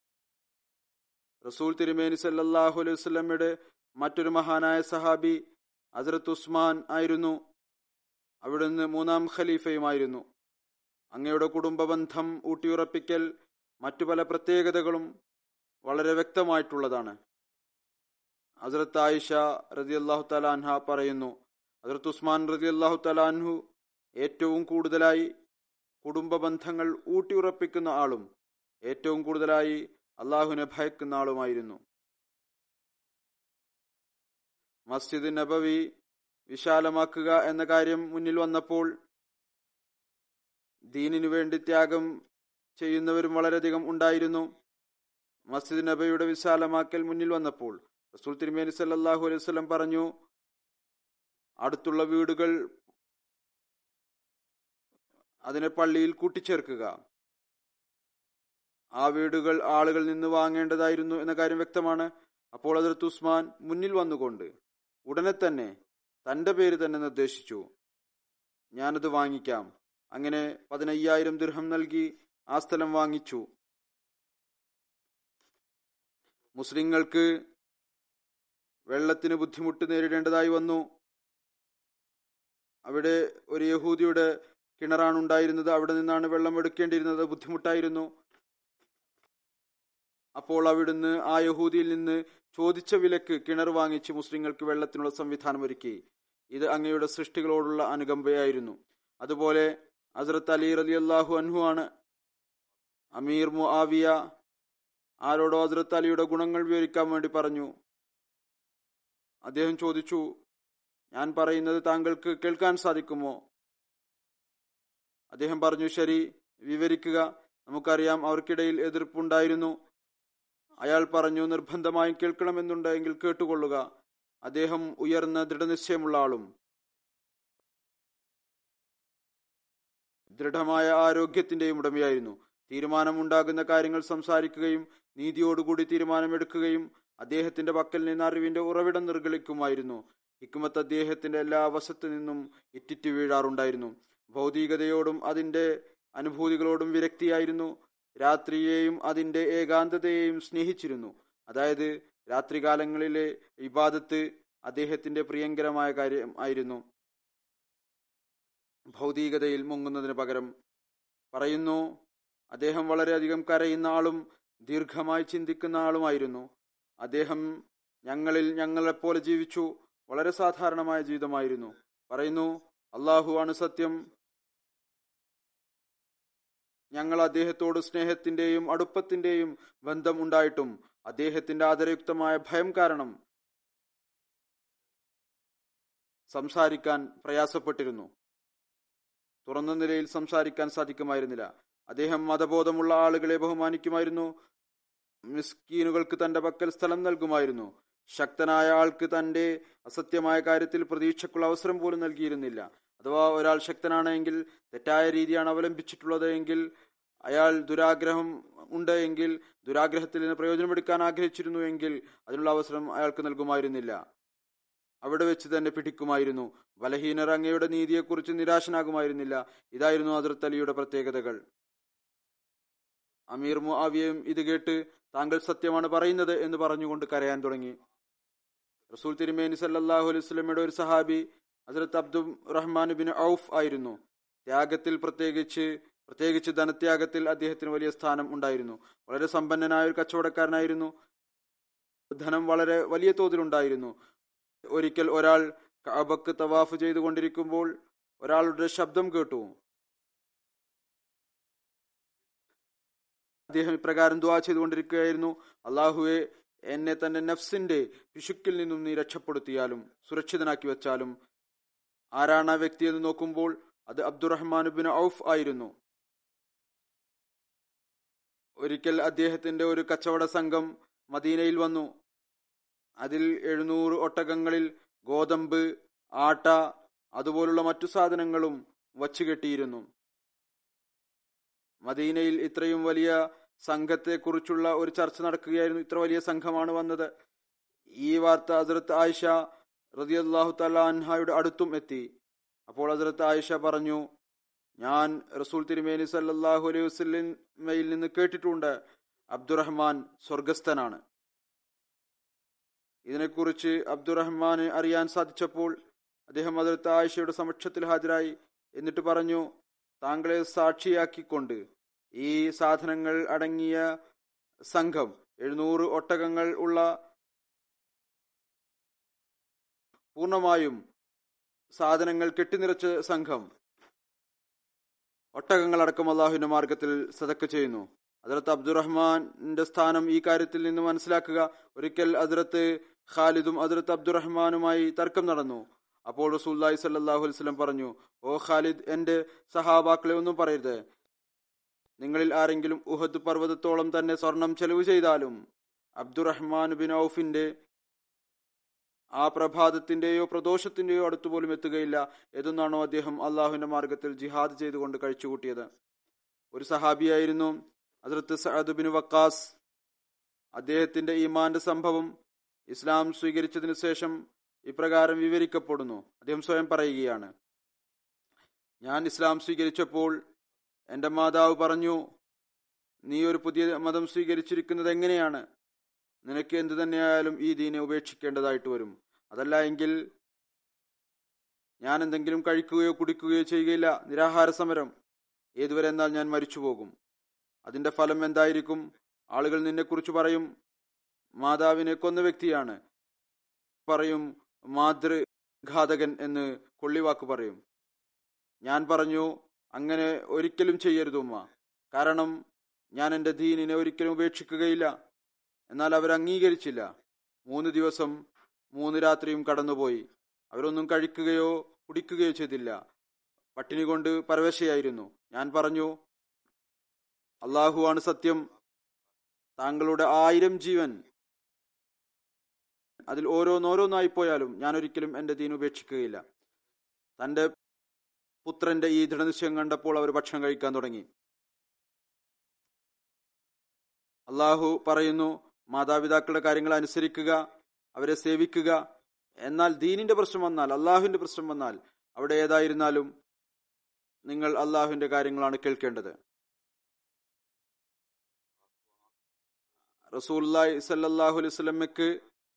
റസൂൽ തിരുമേനി സല്ലാഹു അലൈഹി വസ്ലമയുടെ മറ്റൊരു മഹാനായ സഹാബി ഹസരത്ത് ഉസ്മാൻ ആയിരുന്നു അവിടുന്ന് മൂന്നാം ഖലീഫയുമായിരുന്നു അങ്ങയുടെ കുടുംബ ബന്ധം ഊട്ടിയുറപ്പിക്കൽ മറ്റു പല പ്രത്യേകതകളും വളരെ വ്യക്തമായിട്ടുള്ളതാണ് ഹസരത്ത് ആയിഷ റതി അള്ളാഹു തലാൻഹ പറയുന്നു ഹസരത്ത് ഉസ്മാൻ റതി അള്ളാഹു തലാൻഹു ഏറ്റവും കൂടുതലായി കുടുംബ ബന്ധങ്ങൾ ഊട്ടിയുറപ്പിക്കുന്ന ആളും ഏറ്റവും കൂടുതലായി അള്ളാഹുവിനെ ഭയക്കുന്ന ആളുമായിരുന്നു മസ്ജിദ് നബവി വിശാലമാക്കുക എന്ന കാര്യം മുന്നിൽ വന്നപ്പോൾ ദീനിനു വേണ്ടി ത്യാഗം ചെയ്യുന്നവരും വളരെയധികം ഉണ്ടായിരുന്നു മസ്ജിദ് നബിയുടെ വിശാലമാക്കൽ മുന്നിൽ വന്നപ്പോൾ റസൂൽ തിരുമേനി സല്ലാഹു അലൈഹി വസല്ലം പറഞ്ഞു അടുത്തുള്ള വീടുകൾ അതിനെ പള്ളിയിൽ കൂട്ടിച്ചേർക്കുക ആ വീടുകൾ ആളുകൾ നിന്ന് വാങ്ങേണ്ടതായിരുന്നു എന്ന കാര്യം വ്യക്തമാണ് അപ്പോൾ അതിർത്ത് ഉസ്മാൻ മുന്നിൽ വന്നുകൊണ്ട് ഉടനെ തന്നെ തന്റെ പേര് തന്നെ നിർദ്ദേശിച്ചു ഞാനത് വാങ്ങിക്കാം അങ്ങനെ പതിനയ്യായിരം ദൃഹം നൽകി ആ സ്ഥലം വാങ്ങിച്ചു മുസ്ലിങ്ങൾക്ക് വെള്ളത്തിന് ബുദ്ധിമുട്ട് നേരിടേണ്ടതായി വന്നു അവിടെ ഒരു യഹൂദിയുടെ കിണറാണ് ഉണ്ടായിരുന്നത് അവിടെ നിന്നാണ് വെള്ളം എടുക്കേണ്ടിയിരുന്നത് ബുദ്ധിമുട്ടായിരുന്നു അപ്പോൾ അവിടുന്ന് ആ യഹൂദിയിൽ നിന്ന് ചോദിച്ച വിലക്ക് കിണർ വാങ്ങിച്ച് മുസ്ലിങ്ങൾക്ക് വെള്ളത്തിനുള്ള സംവിധാനം ഒരുക്കി ഇത് അങ്ങയുടെ സൃഷ്ടികളോടുള്ള അനുകമ്പയായിരുന്നു അതുപോലെ ഹസരത്ത് അലി റലി അള്ളാഹു അൻഹു ആണ് അമീർ മുആവിയ ആരോടോ ഹസ്രത്ത് അലിയുടെ ഗുണങ്ങൾ വിവരിക്കാൻ വേണ്ടി പറഞ്ഞു അദ്ദേഹം ചോദിച്ചു ഞാൻ പറയുന്നത് താങ്കൾക്ക് കേൾക്കാൻ സാധിക്കുമോ അദ്ദേഹം പറഞ്ഞു ശരി വിവരിക്കുക നമുക്കറിയാം അവർക്കിടയിൽ എതിർപ്പുണ്ടായിരുന്നു അയാൾ പറഞ്ഞു നിർബന്ധമായും കേൾക്കണമെന്നുണ്ടെങ്കിൽ കേട്ടുകൊള്ളുക അദ്ദേഹം ഉയർന്ന ദൃഢനിശ്ചയമുള്ള ആളും ദൃഢമായ ആരോഗ്യത്തിന്റെയും ഉടമയായിരുന്നു തീരുമാനമുണ്ടാകുന്ന കാര്യങ്ങൾ സംസാരിക്കുകയും നീതിയോടുകൂടി തീരുമാനമെടുക്കുകയും അദ്ദേഹത്തിന്റെ പക്കൽ നിന്ന് അറിവിന്റെ ഉറവിടം നിർഗളിക്കുമായിരുന്നു ഹിക്കുമത്ത് അദ്ദേഹത്തിന്റെ എല്ലാ വശത്തു നിന്നും ഇറ്റിറ്റ് വീഴാറുണ്ടായിരുന്നു ഭൗതികതയോടും അതിന്റെ അനുഭൂതികളോടും വിരക്തിയായിരുന്നു രാത്രിയെയും അതിന്റെ ഏകാന്തതയെയും സ്നേഹിച്ചിരുന്നു അതായത് രാത്രികാലങ്ങളിലെ ഇബാദത്ത് അദ്ദേഹത്തിന്റെ പ്രിയങ്കരമായ കാര്യം ആയിരുന്നു ഭൗതികതയിൽ മുങ്ങുന്നതിന് പകരം പറയുന്നു അദ്ദേഹം വളരെയധികം കരയുന്ന ആളും ദീർഘമായി ചിന്തിക്കുന്ന ആളുമായിരുന്നു അദ്ദേഹം ഞങ്ങളിൽ ഞങ്ങളെപ്പോലെ ജീവിച്ചു വളരെ സാധാരണമായ ജീവിതമായിരുന്നു പറയുന്നു അള്ളാഹു ആണ് സത്യം ഞങ്ങൾ അദ്ദേഹത്തോട് സ്നേഹത്തിന്റെയും അടുപ്പത്തിന്റെയും ബന്ധം ഉണ്ടായിട്ടും അദ്ദേഹത്തിന്റെ ആദരയുക്തമായ ഭയം കാരണം സംസാരിക്കാൻ പ്രയാസപ്പെട്ടിരുന്നു തുറന്ന നിലയിൽ സംസാരിക്കാൻ സാധിക്കുമായിരുന്നില്ല അദ്ദേഹം മതബോധമുള്ള ആളുകളെ ബഹുമാനിക്കുമായിരുന്നു മിസ്കീനുകൾക്ക് തന്റെ പക്കൽ സ്ഥലം നൽകുമായിരുന്നു ശക്തനായ ആൾക്ക് തന്റെ അസത്യമായ കാര്യത്തിൽ പ്രതീക്ഷക്കുള്ള അവസരം പോലും നൽകിയിരുന്നില്ല അഥവാ ഒരാൾ ശക്തനാണെങ്കിൽ തെറ്റായ രീതിയാണ് അവലംബിച്ചിട്ടുള്ളത് എങ്കിൽ അയാൾ ദുരാഗ്രഹം ഉണ്ട് എങ്കിൽ ദുരാഗ്രഹത്തിൽ നിന്ന് പ്രയോജനമെടുക്കാൻ ആഗ്രഹിച്ചിരുന്നു എങ്കിൽ അതിനുള്ള അവസരം അയാൾക്ക് നൽകുമായിരുന്നില്ല അവിടെ വെച്ച് തന്നെ പിടിക്കുമായിരുന്നു ബലഹീനർ അങ്ങയുടെ നീതിയെക്കുറിച്ച് നിരാശനാകുമായിരുന്നില്ല ഇതായിരുന്നു അതിർത്ത് അലിയുടെ പ്രത്യേകതകൾ അമീർ മുആവിയയും ഇത് കേട്ട് താങ്കൾ സത്യമാണ് പറയുന്നത് എന്ന് പറഞ്ഞുകൊണ്ട് കരയാൻ തുടങ്ങി റസൂൽ തിരുമേനി സല്ലാഹു അലൈഹി സ്വലമയുടെ ഒരു സഹാബി ഹസരത്ത് അബ്ദുൽ റഹ്മാൻ ബിൻ ഔഫ് ആയിരുന്നു ത്യാഗത്തിൽ പ്രത്യേകിച്ച് പ്രത്യേകിച്ച് ധനത്യാഗത്തിൽ അദ്ദേഹത്തിന് വലിയ സ്ഥാനം ഉണ്ടായിരുന്നു വളരെ സമ്പന്നനായ ഒരു കച്ചവടക്കാരനായിരുന്നു ധനം വളരെ വലിയ തോതിലുണ്ടായിരുന്നു ഒരിക്കൽ ഒരാൾ കഅബക്ക് തവാഫ് ചെയ്തുകൊണ്ടിരിക്കുമ്പോൾ ഒരാളുടെ ശബ്ദം കേട്ടു അദ്ദേഹം ഇപ്രകാരം ദുവാ ചെയ്തുകൊണ്ടിരിക്കുകയായിരുന്നു അള്ളാഹുവെ എന്നെ തന്റെ നഫ്സിന്റെ പിശുക്കിൽ നിന്നും നീ രക്ഷപ്പെടുത്തിയാലും സുരക്ഷിതനാക്കി വെച്ചാലും ആരാണ് ആ വ്യക്തി എന്ന് നോക്കുമ്പോൾ അത് അബ്ദുറഹ്മാൻ ബിൻ ഔഫ് ആയിരുന്നു ഒരിക്കൽ അദ്ദേഹത്തിന്റെ ഒരു കച്ചവട സംഘം മദീനയിൽ വന്നു അതിൽ എഴുന്നൂറ് ഒട്ടകങ്ങളിൽ ഗോതമ്പ് ആട്ട അതുപോലുള്ള മറ്റു സാധനങ്ങളും വച്ചുകെട്ടിയിരുന്നു മദീനയിൽ ഇത്രയും വലിയ സംഘത്തെക്കുറിച്ചുള്ള ഒരു ചർച്ച നടക്കുകയായിരുന്നു ഇത്ര വലിയ സംഘമാണ് വന്നത് ഈ വാർത്ത ഹസരത്ത് ആയിഷ റതിയല്ലാഹു തല അൻഹായുടെ അടുത്തും എത്തി അപ്പോൾ ഹസരത്ത് ആയിഷ പറഞ്ഞു ഞാൻ റസൂൽ തിരുമേനി സല്ലാഹു അലൈഹി വസ്ലമയിൽ നിന്ന് കേട്ടിട്ടുണ്ട് അബ്ദുറഹ്മാൻ സ്വർഗസ്ഥനാണ് ഇതിനെക്കുറിച്ച് അബ്ദുറഹ്മാന് അറിയാൻ സാധിച്ചപ്പോൾ അദ്ദേഹം അതിർത്ത് ആയിഷയുടെ സമക്ഷത്തിൽ ഹാജരായി എന്നിട്ട് പറഞ്ഞു താങ്കളെ സാക്ഷിയാക്കിക്കൊണ്ട് ഈ സാധനങ്ങൾ അടങ്ങിയ സംഘം എഴുന്നൂറ് ഒട്ടകങ്ങൾ ഉള്ള പൂർണമായും സാധനങ്ങൾ കെട്ടിനിറച്ച സംഘം ഒട്ടകങ്ങളടക്കം അള്ളാഹുവിന്റെ മാർഗത്തിൽ സതക്ക് ചെയ്യുന്നു അതിർത്ത് അബ്ദുറഹ്മാന്റെ സ്ഥാനം ഈ കാര്യത്തിൽ നിന്ന് മനസ്സിലാക്കുക ഒരിക്കൽ അതിർത്ത് ഖാലിദും അതിർത്ത് അബ്ദുറഹ്മാനുമായി തർക്കം നടന്നു അപ്പോൾ റസൂല്ലായി സല്ലാഹു വസ്ലം പറഞ്ഞു ഓ ഖാലിദ് എന്റെ സഹാബാക്കളെ ഒന്നും പറയരുത് നിങ്ങളിൽ ആരെങ്കിലും ഉഹദ് പർവ്വതത്തോളം തന്നെ സ്വർണം ചെലവ് ചെയ്താലും അബ്ദുറഹ്മാൻ ബിൻ ഔഫിന്റെ ആ പ്രഭാതത്തിന്റെയോ പ്രദോഷത്തിന്റെയോ അടുത്തുപോലും എത്തുകയില്ല ഏതൊന്നാണോ അദ്ദേഹം അള്ളാഹുവിന്റെ മാർഗത്തിൽ ജിഹാദ് ചെയ്തുകൊണ്ട് കഴിച്ചുകൂട്ടിയത് ഒരു സഹാബിയായിരുന്നു ഹസ്രത്ത് സഅദ് ബിൻ വക്കാസ് അദ്ദേഹത്തിന്റെ ഈമാന്റെ സംഭവം ഇസ്ലാം സ്വീകരിച്ചതിനു ശേഷം ഇപ്രകാരം വിവരിക്കപ്പെടുന്നു അദ്ദേഹം സ്വയം പറയുകയാണ് ഞാൻ ഇസ്ലാം സ്വീകരിച്ചപ്പോൾ എന്റെ മാതാവ് പറഞ്ഞു നീ ഒരു പുതിയ മതം സ്വീകരിച്ചിരിക്കുന്നത് എങ്ങനെയാണ് നിനക്ക് എന്തു തന്നെയായാലും ഈ ദീനെ ഉപേക്ഷിക്കേണ്ടതായിട്ട് വരും അതല്ല എങ്കിൽ ഞാൻ എന്തെങ്കിലും കഴിക്കുകയോ കുടിക്കുകയോ ചെയ്യുകയില്ല നിരാഹാര സമരം ഏതുവരെ എന്നാൽ ഞാൻ മരിച്ചു പോകും അതിന്റെ ഫലം എന്തായിരിക്കും ആളുകൾ നിന്നെക്കുറിച്ച് പറയും മാതാവിനെ കൊന്ന വ്യക്തിയാണ് പറയും മാതൃഘാതകൻ എന്ന് കൊള്ളിവാക്ക് പറയും ഞാൻ പറഞ്ഞു അങ്ങനെ ഒരിക്കലും ചെയ്യരുത് ഉമ്മ കാരണം ഞാൻ എന്റെ ദീനിനെ ഒരിക്കലും ഉപേക്ഷിക്കുകയില്ല എന്നാൽ അവർ അംഗീകരിച്ചില്ല മൂന്ന് ദിവസം മൂന്ന് രാത്രിയും കടന്നുപോയി അവരൊന്നും കഴിക്കുകയോ കുടിക്കുകയോ ചെയ്തില്ല പട്ടിണി കൊണ്ട് പരവശയായിരുന്നു ഞാൻ പറഞ്ഞു അള്ളാഹുവാണ് സത്യം താങ്കളുടെ ആയിരം ജീവൻ അതിൽ ഓരോന്നോരോന്നായി പോയാലും ഞാൻ ഒരിക്കലും എന്റെ ദീൻ ഉപേക്ഷിക്കുകയില്ല തന്റെ പുത്രന്റെ ഈ ദൃഢനിശ്ചയം കണ്ടപ്പോൾ അവർ ഭക്ഷണം കഴിക്കാൻ തുടങ്ങി അള്ളാഹു പറയുന്നു മാതാപിതാക്കളുടെ കാര്യങ്ങൾ അനുസരിക്കുക അവരെ സേവിക്കുക എന്നാൽ ദീനിന്റെ പ്രശ്നം വന്നാൽ അള്ളാഹുവിന്റെ പ്രശ്നം വന്നാൽ അവിടെ ഏതായിരുന്നാലും നിങ്ങൾ അള്ളാഹുവിന്റെ കാര്യങ്ങളാണ് കേൾക്കേണ്ടത് റസൂല്ലായി സല്ലാഹു അലൈഹി സ്വലമ്മയ്ക്ക്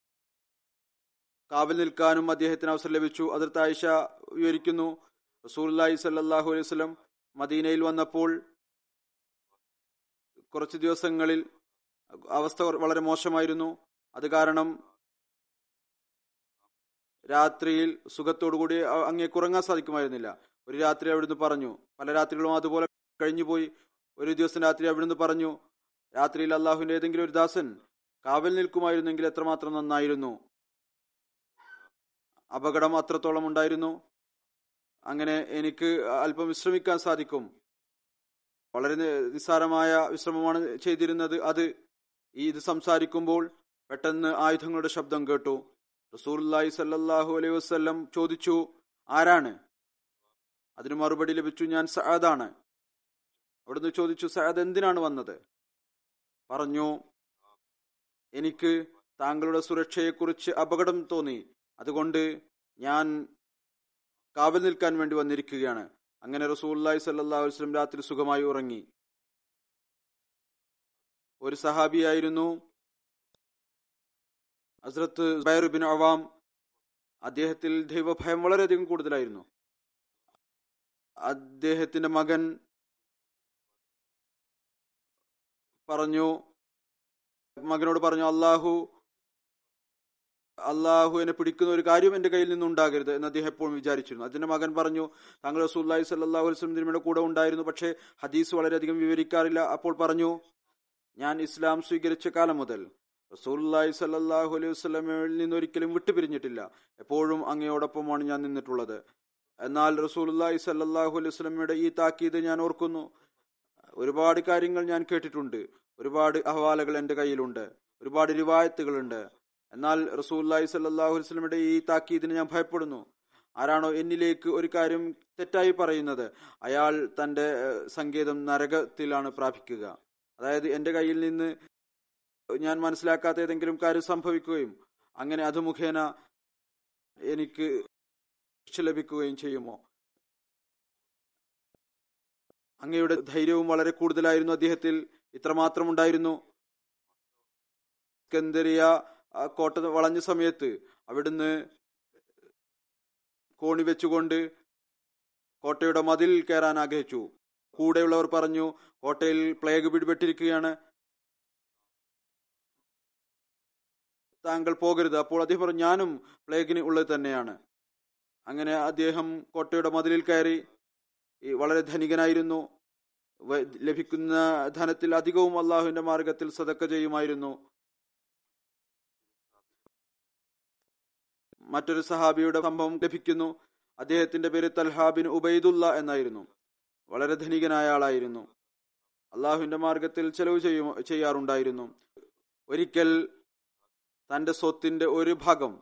കാവൽ നിൽക്കാനും അദ്ദേഹത്തിന് അവസരം ലഭിച്ചു അതിർത്ത് ആയിഷ വിവരിക്കുന്നു റസൂല്ലായി സല്ലാഹു അലൈഹി സ്വലം മദീനയിൽ വന്നപ്പോൾ കുറച്ച് ദിവസങ്ങളിൽ അവസ്ഥ വളരെ മോശമായിരുന്നു അത് കാരണം രാത്രിയിൽ സുഖത്തോടുകൂടി അങ്ങേക്ക് ഉറങ്ങാൻ സാധിക്കുമായിരുന്നില്ല ഒരു രാത്രി അവിടുന്ന് പറഞ്ഞു പല രാത്രികളും അതുപോലെ കഴിഞ്ഞുപോയി ഒരു ദിവസം രാത്രി അവിടുന്ന് പറഞ്ഞു രാത്രിയിൽ അള്ളാഹുവിന്റെ ഏതെങ്കിലും ഒരു ദാസൻ കാവൽ നിൽക്കുമായിരുന്നെങ്കിൽ എത്രമാത്രം നന്നായിരുന്നു അപകടം അത്രത്തോളം ഉണ്ടായിരുന്നു അങ്ങനെ എനിക്ക് അല്പം വിശ്രമിക്കാൻ സാധിക്കും വളരെ നിസ്സാരമായ വിശ്രമമാണ് ചെയ്തിരുന്നത് അത് ഈ ഇത് സംസാരിക്കുമ്പോൾ പെട്ടെന്ന് ആയുധങ്ങളുടെ ശബ്ദം കേട്ടു റസൂർലായി സല്ലാഹു അലൈഹി വസ്ല്ലം ചോദിച്ചു ആരാണ് അതിന് മറുപടി ലഭിച്ചു ഞാൻ സഅദാണ് അവിടുന്ന് ചോദിച്ചു സഅദ് എന്തിനാണ് വന്നത് പറഞ്ഞു എനിക്ക് താങ്കളുടെ സുരക്ഷയെക്കുറിച്ച് അപകടം തോന്നി അതുകൊണ്ട് ഞാൻ കാവൽ നിൽക്കാൻ വേണ്ടി വന്നിരിക്കുകയാണ് അങ്ങനെ റസൂല്ലായി സല്ലാ വസ്ലം രാത്രി സുഖമായി ഉറങ്ങി ഒരു സഹാബിയായിരുന്നു ഹസ്രത്ത് ബൈറുബിൻ അവാം അദ്ദേഹത്തിൽ ദൈവഭയം വളരെയധികം കൂടുതലായിരുന്നു അദ്ദേഹത്തിന്റെ മകൻ പറഞ്ഞു മകനോട് പറഞ്ഞു അള്ളാഹു അള്ളാഹു എന്നെ പിടിക്കുന്ന ഒരു കാര്യം എന്റെ കയ്യിൽ നിന്നുണ്ടാകരുത് എന്ന് അദ്ദേഹം എപ്പോഴും വിചാരിച്ചിരുന്നു അതിന്റെ മകൻ പറഞ്ഞു താങ്കൾ റസൂല്ലായി സല്ലാഹു വസ്ലം തിരുമയുടെ കൂടെ ഉണ്ടായിരുന്നു പക്ഷേ ഹദീസ് വളരെയധികം വിവരിക്കാറില്ല അപ്പോൾ പറഞ്ഞു ഞാൻ ഇസ്ലാം സ്വീകരിച്ച കാലം മുതൽ റസൂല്ലായി സല്ലാഹു അലൈഹി വസ്ലമയിൽ നിന്ന് ഒരിക്കലും വിട്ടുപിരിഞ്ഞിട്ടില്ല എപ്പോഴും അങ്ങയോടൊപ്പമാണ് ഞാൻ നിന്നിട്ടുള്ളത് എന്നാൽ റസൂല്ലായി സല്ലാഹു അലൈഹി വസ്ലമയുടെ ഈ താക്കീത് ഞാൻ ഓർക്കുന്നു ഒരുപാട് കാര്യങ്ങൾ ഞാൻ കേട്ടിട്ടുണ്ട് ഒരുപാട് അഹവാലകൾ എന്റെ കയ്യിലുണ്ട് ഒരുപാട് റിവായത്തുകളുണ്ട് എന്നാൽ റസൂല്ലായി സല്ലാഹു വസ്ലമയുടെ ഈ താക്കീദിന് ഞാൻ ഭയപ്പെടുന്നു ആരാണോ എന്നിലേക്ക് ഒരു കാര്യം തെറ്റായി പറയുന്നത് അയാൾ തന്റെ സങ്കേതം നരകത്തിലാണ് പ്രാപിക്കുക അതായത് എന്റെ കയ്യിൽ നിന്ന് ഞാൻ മനസ്സിലാക്കാത്ത ഏതെങ്കിലും കാര്യം സംഭവിക്കുകയും അങ്ങനെ അത് മുഖേന എനിക്ക് ശിക്ഷ ലഭിക്കുകയും ചെയ്യുമോ അങ്ങയുടെ ധൈര്യവും വളരെ കൂടുതലായിരുന്നു അദ്ദേഹത്തിൽ ഇത്രമാത്രം ഉണ്ടായിരുന്നു സ്കന്ദരിയ കോട്ട വളഞ്ഞ സമയത്ത് അവിടുന്ന് കോണി വെച്ചുകൊണ്ട് കോട്ടയുടെ മതിൽ കയറാൻ ആഗ്രഹിച്ചു കൂടെയുള്ളവർ പറഞ്ഞു കോട്ടയിൽ പ്ലേഗ് പിടിപെട്ടിരിക്കുകയാണ് താങ്കൾ പോകരുത് അപ്പോൾ അദ്ദേഹം പറഞ്ഞു ഞാനും പ്ലേഗിന് ഉള്ളത് തന്നെയാണ് അങ്ങനെ അദ്ദേഹം കോട്ടയുടെ മതിലിൽ കയറി വളരെ ധനികനായിരുന്നു ലഭിക്കുന്ന ധനത്തിൽ അധികവും അള്ളാഹുവിന്റെ മാർഗത്തിൽ സതക്ക ചെയ്യുമായിരുന്നു മറ്റൊരു സഹാബിയുടെ സംഭവം ലഭിക്കുന്നു അദ്ദേഹത്തിന്റെ പേര് തൽഹാബിൻ ഉബൈദുല്ല എന്നായിരുന്നു വളരെ ധനികനായ ആളായിരുന്നു അള്ളാഹുവിന്റെ മാർഗത്തിൽ ചെലവ് ചെയ്യും ചെയ്യാറുണ്ടായിരുന്നു ഒരിക്കൽ തന്റെ സ്വത്തിന്റെ ഒരു ഭാഗം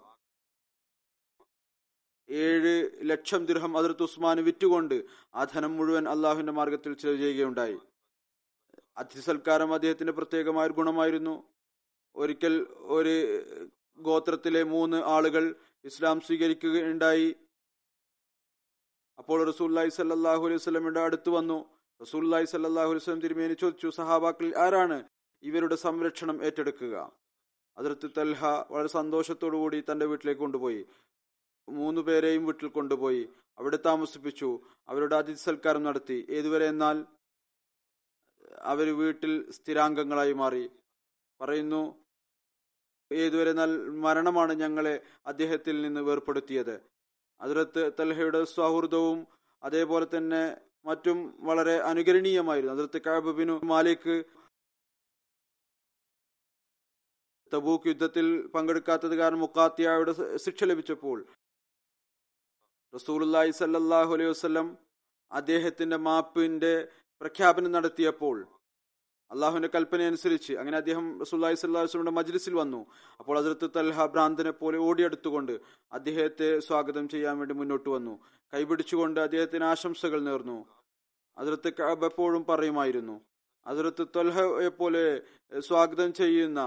ഏഴ് ലക്ഷം ദിർഹം അതിർത്ത് ഉസ്മാൻ വിറ്റുകൊണ്ട് ആ ധനം മുഴുവൻ അള്ളാഹുവിന്റെ മാർഗത്തിൽ ചെലവ് ചെയ്യുകയുണ്ടായി അതിഥിസൽക്കാരം അദ്ദേഹത്തിന്റെ പ്രത്യേകമായ ഒരു ഗുണമായിരുന്നു ഒരിക്കൽ ഒരു ഗോത്രത്തിലെ മൂന്ന് ആളുകൾ ഇസ്ലാം സ്വീകരിക്കുകയുണ്ടായി അപ്പോൾ റസൂല്ലായി സല്ലാഹു അലൈഹി സ്വലമിയുടെ അടുത്ത് വന്നു റസൂല്ലായി സല്ലാഹു അലൈഹി സ്വലം തിരുമേനി ചോദിച്ചു സഹാബാക്കളിൽ ആരാണ് ഇവരുടെ സംരക്ഷണം ഏറ്റെടുക്കുക അതിർത്ത് തൽഹ വളരെ സന്തോഷത്തോടുകൂടി തന്റെ വീട്ടിലേക്ക് കൊണ്ടുപോയി മൂന്നു പേരെയും വീട്ടിൽ കൊണ്ടുപോയി അവിടെ താമസിപ്പിച്ചു അവരുടെ അതിഥി സൽക്കാരം നടത്തി ഏതുവരെ എന്നാൽ അവർ വീട്ടിൽ സ്ഥിരാംഗങ്ങളായി മാറി പറയുന്നു ഏതുവരെ എന്നാൽ മരണമാണ് ഞങ്ങളെ അദ്ദേഹത്തിൽ നിന്ന് വേർപ്പെടുത്തിയത് അതിർത്ത് തൽഹയുടെ സൗഹൃദവും അതേപോലെ തന്നെ മറ്റും വളരെ അനുകരണീയമായിരുന്നു അതിർത്ത് കാബിനു മാലിക് തബൂക്ക് യുദ്ധത്തിൽ പങ്കെടുക്കാത്തത് കാരണം മുക്കാത്തിയായുടെ ശിക്ഷ ലഭിച്ചപ്പോൾ റസൂലുല്ലാഹി സല്ലാഹു അലൈഹി വസ്ലം അദ്ദേഹത്തിന്റെ മാപ്പിന്റെ പ്രഖ്യാപനം നടത്തിയപ്പോൾ അള്ളാഹുവിന്റെ കൽപ്പന അനുസരിച്ച് അങ്ങനെ അദ്ദേഹം റസൂല്ലാഹി സ്വല്ലാഹു വസ്ലമിന്റെ മജ്ലിസിൽ വന്നു അപ്പോൾ അതിർത്ത് തൽഹ ഭ്രാന്തനെ പോലെ ഓടിയെടുത്തുകൊണ്ട് അദ്ദേഹത്തെ സ്വാഗതം ചെയ്യാൻ വേണ്ടി മുന്നോട്ട് വന്നു കൈപിടിച്ചുകൊണ്ട് അദ്ദേഹത്തിന് ആശംസകൾ നേർന്നു അതിർത്ത് കഅബ് എപ്പോഴും പറയുമായിരുന്നു അതിർത്ത് തൊൽഹയെ പോലെ സ്വാഗതം ചെയ്യുന്ന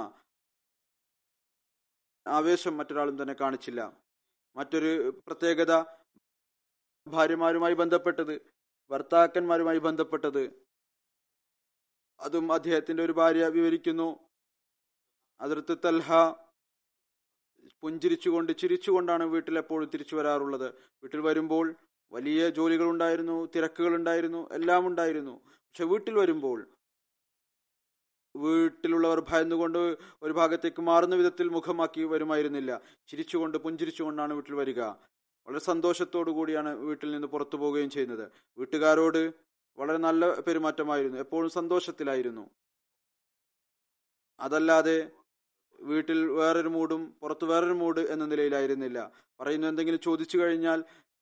ആവേശം മറ്റൊരാളും തന്നെ കാണിച്ചില്ല മറ്റൊരു പ്രത്യേകത ഭാര്യമാരുമായി ബന്ധപ്പെട്ടത് ഭർത്താക്കന്മാരുമായി ബന്ധപ്പെട്ടത് അതും അദ്ദേഹത്തിന്റെ ഒരു ഭാര്യ വിവരിക്കുന്നു അതിർത്ത് തൽഹ പുഞ്ചിരിച്ചുകൊണ്ട് ചിരിച്ചുകൊണ്ടാണ് വീട്ടിൽ എപ്പോഴും തിരിച്ചു വരാറുള്ളത് വീട്ടിൽ വരുമ്പോൾ വലിയ ജോലികൾ ഉണ്ടായിരുന്നു തിരക്കുകൾ ഉണ്ടായിരുന്നു എല്ലാം ഉണ്ടായിരുന്നു പക്ഷെ വീട്ടിൽ വരുമ്പോൾ വീട്ടിലുള്ളവർ ഭയന്നുകൊണ്ട് ഒരു ഭാഗത്തേക്ക് മാറുന്ന വിധത്തിൽ മുഖമാക്കി വരുമായിരുന്നില്ല ചിരിച്ചുകൊണ്ട് പുഞ്ചിരിച്ചുകൊണ്ടാണ് വീട്ടിൽ വരിക വളരെ സന്തോഷത്തോടു കൂടിയാണ് വീട്ടിൽ നിന്ന് പുറത്തു പോവുകയും ചെയ്യുന്നത് വീട്ടുകാരോട് വളരെ നല്ല പെരുമാറ്റമായിരുന്നു എപ്പോഴും സന്തോഷത്തിലായിരുന്നു അതല്ലാതെ വീട്ടിൽ വേറൊരു മൂടും പുറത്ത് വേറൊരു മൂഡ് എന്ന നിലയിലായിരുന്നില്ല പറയുന്നു എന്തെങ്കിലും ചോദിച്ചു കഴിഞ്ഞാൽ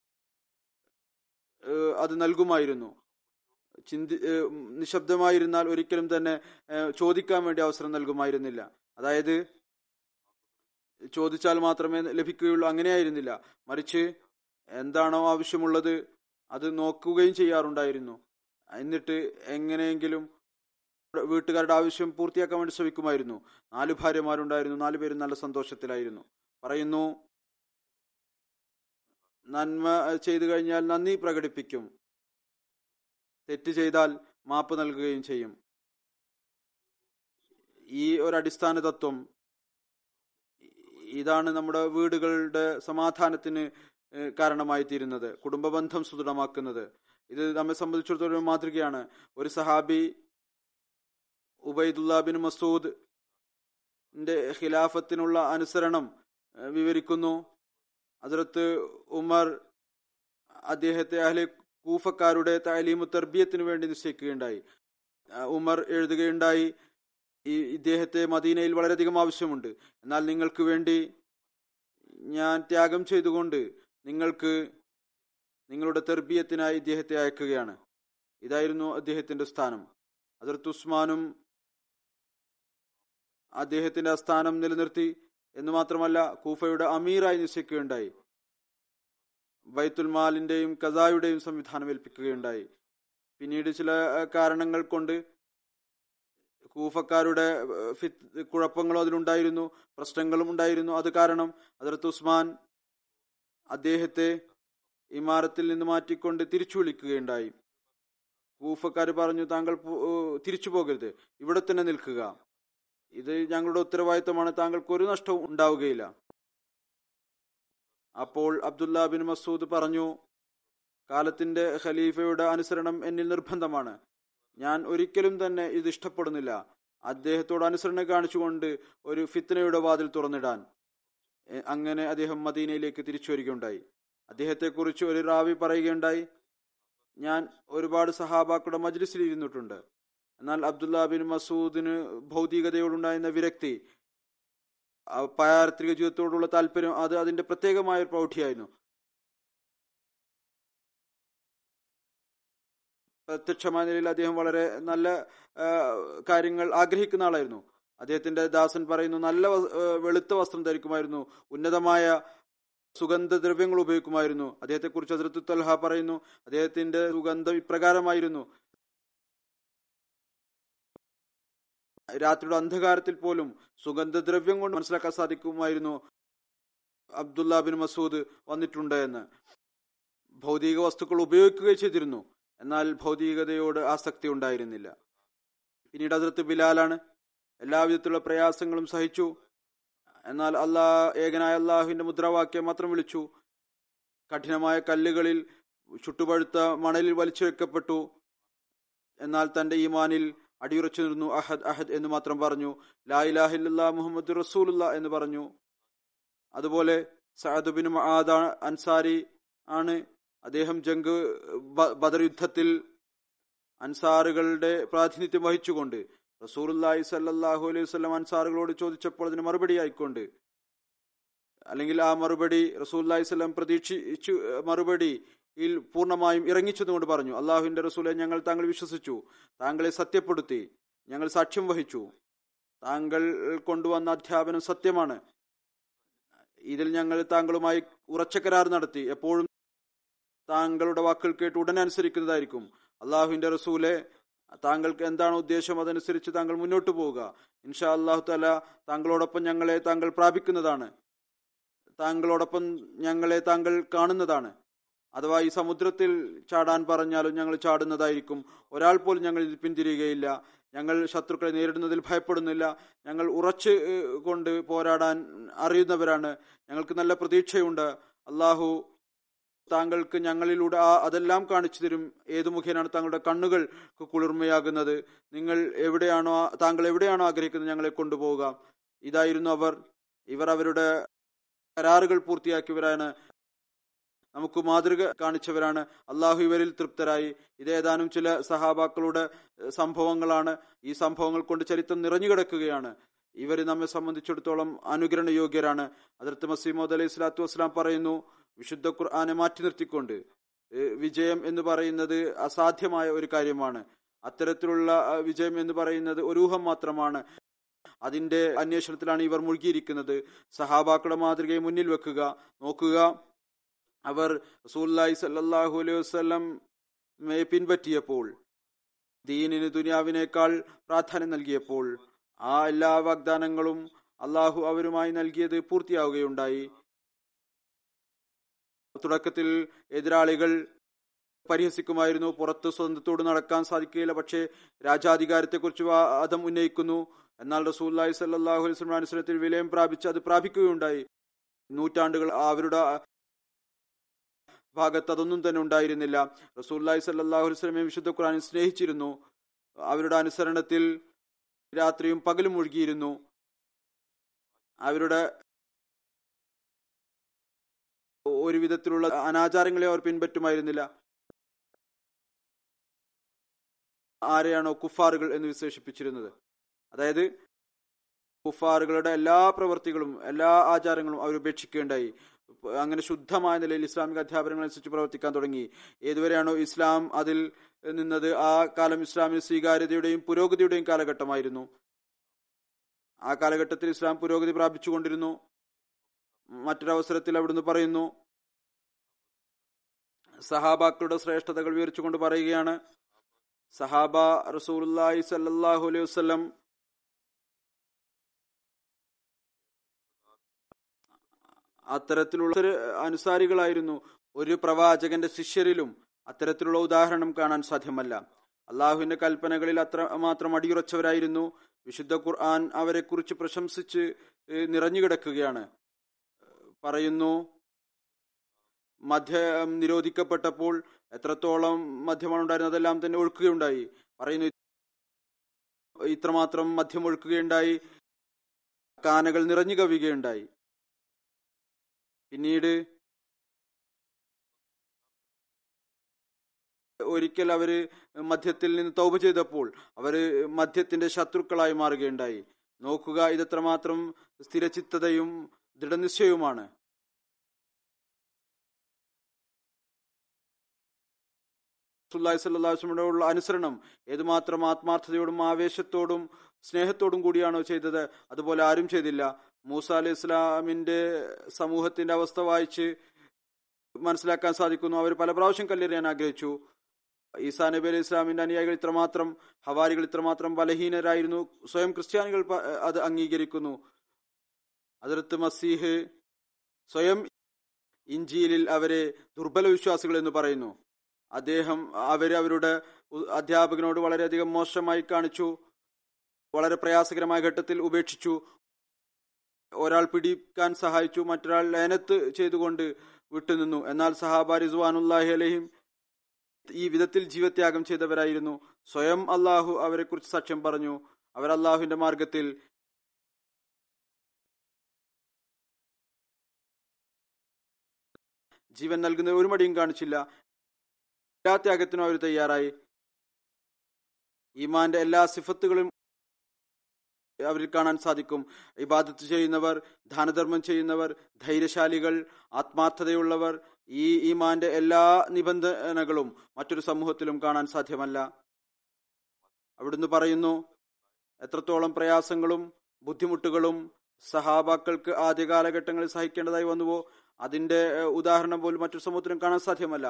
അത് നൽകുമായിരുന്നു ചിന്തി നിശബ്ദമായിരുന്നാൽ ഒരിക്കലും തന്നെ ചോദിക്കാൻ വേണ്ടി അവസരം നൽകുമായിരുന്നില്ല അതായത് ചോദിച്ചാൽ മാത്രമേ ലഭിക്കുകയുള്ളൂ അങ്ങനെയായിരുന്നില്ല മറിച്ച് എന്താണോ ആവശ്യമുള്ളത് അത് നോക്കുകയും ചെയ്യാറുണ്ടായിരുന്നു എന്നിട്ട് എങ്ങനെയെങ്കിലും വീട്ടുകാരുടെ ആവശ്യം പൂർത്തിയാക്കാൻ വേണ്ടി ശ്രമിക്കുമായിരുന്നു നാല് ഭാര്യമാരുണ്ടായിരുന്നു നാലു പേരും നല്ല സന്തോഷത്തിലായിരുന്നു പറയുന്നു നന്മ ചെയ്തു കഴിഞ്ഞാൽ നന്ദി പ്രകടിപ്പിക്കും തെറ്റ് ചെയ്താൽ മാപ്പ് നൽകുകയും ചെയ്യും ഈ ഒരു അടിസ്ഥാന തത്വം ഇതാണ് നമ്മുടെ വീടുകളുടെ സമാധാനത്തിന് കാരണമായി തീരുന്നത് കുടുംബ ബന്ധം സുദൃഢമാക്കുന്നത് ഇത് നമ്മെ സംബന്ധിച്ചിടത്തോളം മാതൃകയാണ് ഒരു സഹാബി ഉബൈദുല്ല ബിൻ മസൂദ് ഖിലാഫത്തിനുള്ള അനുസരണം വിവരിക്കുന്നു അതിർത്ത് ഉമർ അദ്ദേഹത്തെ അഹ്ലെ കൂഫക്കാരുടെ താലീമു തർബിയത്തിന് വേണ്ടി നിശ്ചയിക്കുകയുണ്ടായി ഉമർ എഴുതുകയുണ്ടായി ഈ ഇദ്ദേഹത്തെ മദീനയിൽ വളരെയധികം ആവശ്യമുണ്ട് എന്നാൽ നിങ്ങൾക്ക് വേണ്ടി ഞാൻ ത്യാഗം ചെയ്തുകൊണ്ട് നിങ്ങൾക്ക് നിങ്ങളുടെ തെർബിയത്തിനായി ഇദ്ദേഹത്തെ അയക്കുകയാണ് ഇതായിരുന്നു അദ്ദേഹത്തിന്റെ സ്ഥാനം അതിർത്ത് ഉസ്മാനും അദ്ദേഹത്തിന്റെ ആ സ്ഥാനം നിലനിർത്തി എന്ന് മാത്രമല്ല കൂഫയുടെ അമീറായി നിശ്ചയിക്കുകയുണ്ടായി ബൈത്തുൽ മാലിന്റെയും കസായുടെയും സംവിധാനം ഏൽപ്പിക്കുകയുണ്ടായി പിന്നീട് ചില കാരണങ്ങൾ കൊണ്ട് കൂഫക്കാരുടെ കുഴപ്പങ്ങളും അതിലുണ്ടായിരുന്നു പ്രശ്നങ്ങളും ഉണ്ടായിരുന്നു അത് കാരണം അതിർത്ത് ഉസ്മാൻ അദ്ദേഹത്തെ ഇമാരത്തിൽ നിന്ന് മാറ്റിക്കൊണ്ട് തിരിച്ചു വിളിക്കുകയുണ്ടായി കൂഫക്കാർ പറഞ്ഞു താങ്കൾ തിരിച്ചു പോകരുത് ഇവിടെ തന്നെ നിൽക്കുക ഇത് ഞങ്ങളുടെ ഉത്തരവാദിത്തമാണ് താങ്കൾക്ക് ഒരു നഷ്ടവും ഉണ്ടാവുകയില്ല അപ്പോൾ അബ്ദുല്ല ബിൻ മസൂദ് പറഞ്ഞു കാലത്തിന്റെ ഖലീഫയുടെ അനുസരണം എന്നിൽ നിർബന്ധമാണ് ഞാൻ ഒരിക്കലും തന്നെ ഇത് ഇഷ്ടപ്പെടുന്നില്ല അദ്ദേഹത്തോട് അനുസരണ കാണിച്ചുകൊണ്ട് ഒരു ഫിത്നയുടെ വാതിൽ തുറന്നിടാൻ അങ്ങനെ അദ്ദേഹം മദീനയിലേക്ക് തിരിച്ചു വരികയുണ്ടായി അദ്ദേഹത്തെക്കുറിച്ച് ഒരു റാവി പറയുകയുണ്ടായി ഞാൻ ഒരുപാട് സഹാബാക്കളുടെ മജ്ലിസിൽ ഇരുന്നിട്ടുണ്ട് എന്നാൽ അബ്ദുല്ല ബിൻ മസൂദിന് ഭൗതികതയോടുണ്ടായിരുന്ന വിരക്തി പാരത്രിക ജീവിതത്തോടുള്ള താല്പര്യം അത് അതിന്റെ പ്രത്യേകമായ ഒരു പ്രൗഢിയായിരുന്നു പ്രത്യക്ഷമായ നിലയിൽ അദ്ദേഹം വളരെ നല്ല കാര്യങ്ങൾ ആഗ്രഹിക്കുന്ന ആളായിരുന്നു അദ്ദേഹത്തിന്റെ ദാസൻ പറയുന്നു നല്ല വെളുത്ത വസ്ത്രം ധരിക്കുമായിരുന്നു ഉന്നതമായ സുഗന്ധദ്രവ്യങ്ങൾ ഉപയോഗിക്കുമായിരുന്നു അദ്ദേഹത്തെ കുറിച്ച് അതിർത്ത് തൽഹ പറയുന്നു അദ്ദേഹത്തിന്റെ സുഗന്ധം ഇപ്രകാരമായിരുന്നു രാത്രിയുടെ അന്ധകാരത്തിൽ പോലും സുഗന്ധദ്രവ്യം കൊണ്ട് മനസ്സിലാക്കാൻ സാധിക്കുമായിരുന്നു അബ്ദുല്ല ബിൻ മസൂദ് വന്നിട്ടുണ്ട് എന്ന് ഭൗതിക വസ്തുക്കൾ ഉപയോഗിക്കുകയും ചെയ്തിരുന്നു എന്നാൽ ഭൗതികതയോട് ആസക്തി ഉണ്ടായിരുന്നില്ല പിന്നീട് അതിർത്ത് ബിലാലാണ് എല്ലാവിധത്തിലുള്ള പ്രയാസങ്ങളും സഹിച്ചു എന്നാൽ അള്ളാ ഏകനായ അള്ളാഹുവിന്റെ മുദ്രാവാക്യം മാത്രം വിളിച്ചു കഠിനമായ കല്ലുകളിൽ ചുട്ടുപഴുത്ത മണലിൽ വലിച്ചു വെക്കപ്പെട്ടു എന്നാൽ തന്റെ ഈമാനിൽ അടിയുറച്ചു നിന്നു അഹദ് അഹദ് എന്ന് മാത്രം പറഞ്ഞു ലാ ഇലാഹില്ല മുഹമ്മദ് റസൂലുള്ള എന്ന് പറഞ്ഞു അതുപോലെ സഅദുബിൻ മഹാദ അൻസാരി ആണ് അദ്ദേഹം ജംഗ് ബദർ യുദ്ധത്തിൽ അൻസാറുകളുടെ പ്രാതിനിധ്യം വഹിച്ചുകൊണ്ട് റസൂലുല്ലാഹി സല്ലാഹു അലൈഹി വസ്ലം അൻസാറുകളോട് ചോദിച്ചപ്പോൾ അതിന് മറുപടി ആയിക്കൊണ്ട് അല്ലെങ്കിൽ ആ മറുപടി റസൂല്ലാഹി സ്വലം പ്രതീക്ഷിച്ചു മറുപടി യിൽ പൂർണ്ണമായും ഇറങ്ങിച്ചതുകൊണ്ട് പറഞ്ഞു അള്ളാഹുവിന്റെ റസൂലെ ഞങ്ങൾ താങ്കൾ വിശ്വസിച്ചു താങ്കളെ സത്യപ്പെടുത്തി ഞങ്ങൾ സാക്ഷ്യം വഹിച്ചു താങ്കൾ കൊണ്ടുവന്ന അധ്യാപനം സത്യമാണ് ഇതിൽ ഞങ്ങൾ താങ്കളുമായി ഉറച്ച കരാർ നടത്തി എപ്പോഴും താങ്കളുടെ വാക്കുകൾ കേട്ട് ഉടനെ അനുസരിക്കുന്നതായിരിക്കും അള്ളാഹുവിന്റെ റസൂലെ താങ്കൾക്ക് എന്താണ് ഉദ്ദേശം അതനുസരിച്ച് താങ്കൾ മുന്നോട്ട് പോവുക ഇൻഷാ അള്ളാഹു തല താങ്കളോടൊപ്പം ഞങ്ങളെ താങ്കൾ പ്രാപിക്കുന്നതാണ് താങ്കളോടൊപ്പം ഞങ്ങളെ താങ്കൾ കാണുന്നതാണ് അഥവാ ഈ സമുദ്രത്തിൽ ചാടാൻ പറഞ്ഞാലും ഞങ്ങൾ ചാടുന്നതായിരിക്കും ഒരാൾ പോലും ഞങ്ങൾ ഇതിൽ പിന്തിരിയുകയില്ല ഞങ്ങൾ ശത്രുക്കളെ നേരിടുന്നതിൽ ഭയപ്പെടുന്നില്ല ഞങ്ങൾ ഉറച്ച് ഏഹ്, കൊണ്ട് പോരാടാൻ അറിയുന്നവരാണ് ഞങ്ങൾക്ക് നല്ല പ്രതീക്ഷയുണ്ട് അള്ളാഹു താങ്കൾക്ക് ഞങ്ങളിലൂടെ ആ അതെല്ലാം കാണിച്ചു തരും ഏതു മുഖേനാണ് താങ്കളുടെ കണ്ണുകൾ കുളിർമയാകുന്നത് നിങ്ങൾ എവിടെയാണോ താങ്കൾ എവിടെയാണോ ആഗ്രഹിക്കുന്നത് ഞങ്ങളെ കൊണ്ടുപോവുക ഇതായിരുന്നു അവർ ഇവർ അവരുടെ കരാറുകൾ പൂർത്തിയാക്കിയവരാണ് നമുക്ക് മാതൃക കാണിച്ചവരാണ് അള്ളാഹു ഇവരിൽ തൃപ്തരായി ഇതേതാനും ചില സഹാബാക്കളുടെ ഏഹ്, സംഭവങ്ങളാണ് ഈ സംഭവങ്ങൾ കൊണ്ട് ചരിത്രം നിറഞ്ഞു കിടക്കുകയാണ് ഇവർ നമ്മെ സംബന്ധിച്ചിടത്തോളം അനുകരണ യോഗ്യരാണ് അതിർത്ത് മസീമോദ് അലൈഹി സ്വലാത്തു വസ്സലാം പറയുന്നു വിശുദ്ധ ഖുർആാനെ മാറ്റി നിർത്തിക്കൊണ്ട് ഏഹ്, വിജയം എന്ന് പറയുന്നത് അസാധ്യമായ ഒരു കാര്യമാണ് അത്തരത്തിലുള്ള അഹ്, വിജയം എന്ന് പറയുന്നത് ഒരു ഊഹം മാത്രമാണ് അതിന്റെ അന്വേഷണത്തിലാണ് ഇവർ മുഴുകിയിരിക്കുന്നത് സഹാബാക്കളുടെ മാതൃകയെ മുന്നിൽ വെക്കുക നോക്കുക അവർ റസൂല്ലായി സല്ലാഹു അലൈഹി വസ്ലം പിൻപറ്റിയപ്പോൾ ദീനിന് ദുനിയാവിനേക്കാൾ പ്രാധാന്യം നൽകിയപ്പോൾ ആ എല്ലാ വാഗ്ദാനങ്ങളും അള്ളാഹു അവരുമായി നൽകിയത് പൂർത്തിയാവുകയുണ്ടായി തുടക്കത്തിൽ എതിരാളികൾ പരിഹസിക്കുമായിരുന്നു പുറത്ത് സ്വന്തത്തോട് നടക്കാൻ സാധിക്കുകയില്ല പക്ഷേ രാജാധികാരത്തെക്കുറിച്ച് വാദം ഉന്നയിക്കുന്നു എന്നാൽ റസൂല്ലായി സല്ലാഹു അലൈഹി വസല്ലം അനുസരണത്തിൽ വിലയം പ്രാപിച്ച് അത് പ്രാപിക്കുകയുണ്ടായി നൂറ്റാണ്ടുകൾ അവരുടെ ഭാഗത്ത് അതൊന്നും തന്നെ ഉണ്ടായിരുന്നില്ല റസൂല്ലായി സല്ലാഹു അലൈഹി വസല്ലമയെ വിശുദ്ധ ഖുറാനിൽ സ്നേഹിച്ചിരുന്നു അവരുടെ അനുസരണത്തിൽ രാത്രിയും പകലും മുഴുകിയിരുന്നു അവരുടെ ഒരു വിധത്തിലുള്ള അനാചാരങ്ങളെ അവർ പിൻപറ്റുമായിരുന്നില്ല ആരെയാണോ കുഫാറുകൾ എന്ന് വിശേഷിപ്പിച്ചിരുന്നത് അതായത് കുഫാറുകളുടെ എല്ലാ പ്രവൃത്തികളും എല്ലാ ആചാരങ്ങളും അവർ ഉപേക്ഷിക്കുകയുണ്ടായി അങ്ങനെ ശുദ്ധമായ നിലയിൽ ഇസ്ലാമിക അധ്യാപനങ്ങൾ അനുസരിച്ച് പ്രവർത്തിക്കാൻ തുടങ്ങി ഏതുവരെയാണോ ഇസ്ലാം അതിൽ നിന്നത് ആ കാലം ഇസ്ലാമിന് സ്വീകാര്യതയുടെയും പുരോഗതിയുടെയും കാലഘട്ടമായിരുന്നു ആ കാലഘട്ടത്തിൽ ഇസ്ലാം പുരോഗതി പ്രാപിച്ചുകൊണ്ടിരുന്നു മറ്റൊരവസരത്തിൽ അവിടുന്ന് പറയുന്നു സഹാബാക്കളുടെ ശ്രേഷ്ഠതകൾ വിവരിച്ചുകൊണ്ട് പറയുകയാണ് സഹാബ റസൂലി സല്ലാഹു അലൈഹി വസ്ലം അത്തരത്തിലുള്ള ഒരു അനുസാരികളായിരുന്നു ഒരു പ്രവാചകന്റെ ശിഷ്യരിലും അത്തരത്തിലുള്ള ഉദാഹരണം കാണാൻ സാധ്യമല്ല അള്ളാഹുവിന്റെ കൽപ്പനകളിൽ അത്ര മാത്രം അടിയുറച്ചവരായിരുന്നു വിശുദ്ധ ഖുർആൻ അവരെ കുറിച്ച് പ്രശംസിച്ച് ഏഹ്, നിറഞ്ഞുകിടക്കുകയാണ് പറയുന്നു മദ്യം നിരോധിക്കപ്പെട്ടപ്പോൾ എത്രത്തോളം മദ്യമാണ് ഉണ്ടായിരുന്നത് അതെല്ലാം തന്നെ ഒഴുക്കുകയുണ്ടായി പറയുന്നു ഇത്രമാത്രം മദ്യം ഒഴുക്കുകയുണ്ടായി കാനകൾ നിറഞ്ഞു കവിയുകയുണ്ടായി പിന്നീട് ഒരിക്കൽ അവര് മദ്യത്തിൽ നിന്ന് തൗബ ചെയ്തപ്പോൾ അവര് മദ്യത്തിന്റെ ശത്രുക്കളായി മാറുകയുണ്ടായി നോക്കുക ഇതെത്രമാത്രം സ്ഥിരചിത്തതയും ദൃഢനിശ്ചയവുമാണ് ഉള്ള അനുസരണം ഏതുമാത്രം ആത്മാർത്ഥതയോടും ആവേശത്തോടും സ്നേഹത്തോടും കൂടിയാണോ ചെയ്തത് അതുപോലെ ആരും ചെയ്തില്ല മൂസ അലൈഹി ഇസ്ലാമിന്റെ സമൂഹത്തിന്റെ അവസ്ഥ വായിച്ച് മനസ്സിലാക്കാൻ സാധിക്കുന്നു അവർ പല പ്രാവശ്യം കല്ലെറിയാൻ ആഗ്രഹിച്ചു ഈസാ നബി അലൈഹി ഇസ്ലാമിന്റെ അനുയായികൾ ഇത്രമാത്രം ഹവാരികൾ ഇത്രമാത്രം ബലഹീനരായിരുന്നു സ്വയം ക്രിസ്ത്യാനികൾ പ- അത് അംഗീകരിക്കുന്നു അതിർത്ത് മസീഹ് സ്വയം ഇഞ്ചിയിലിൽ അവരെ ദുർബല വിശ്വാസികൾ എന്ന് പറയുന്നു അദ്ദേഹം അവരെ അവരുടെ ഉ- അധ്യാപകനോട് വളരെയധികം മോശമായി കാണിച്ചു വളരെ പ്രയാസകരമായ ഘട്ടത്തിൽ ഉപേക്ഷിച്ചു ഒരാൾ പിടിക്കാൻ സഹായിച്ചു മറ്റൊരാൾ ലയനത്ത് ചെയ്തുകൊണ്ട് വിട്ടുനിന്നു എന്നാൽ സഹാബ റിസ്വാനുല്ലാഹി അലഹിം ഈ വിധത്തിൽ ജീവത്യാഗം ചെയ്തവരായിരുന്നു സ്വയം അള്ളാഹു അവരെ കുറിച്ച് സാക്ഷ്യം പറഞ്ഞു അവർ അള്ളാഹുവിന്റെ മാർഗത്തിൽ ജീവൻ നൽകുന്ന ഒരു മടിയും കാണിച്ചില്ല എല്ലാ ത്യാഗത്തിനും അവർ തയ്യാറായി ഈമാന്റെ എല്ലാ സിഫത്തുകളും അവരിൽ കാണാൻ സാധിക്കും ഇബാദത്ത് ചെയ്യുന്നവർ ദാനധർമ്മം ചെയ്യുന്നവർ ധൈര്യശാലികൾ ആത്മാർത്ഥതയുള്ളവർ ഈ ഈമാന്റെ എല്ലാ നിബന്ധനകളും മറ്റൊരു സമൂഹത്തിലും കാണാൻ സാധ്യമല്ല അവിടുന്ന് പറയുന്നു എത്രത്തോളം പ്രയാസങ്ങളും ബുദ്ധിമുട്ടുകളും സഹാബാക്കൾക്ക് ആദ്യ കാലഘട്ടങ്ങളിൽ സഹിക്കേണ്ടതായി വന്നുവോ അതിന്റെ ഏഹ്, ഉദാഹരണം പോലും മറ്റൊരു സമൂഹത്തിലും കാണാൻ സാധ്യമല്ല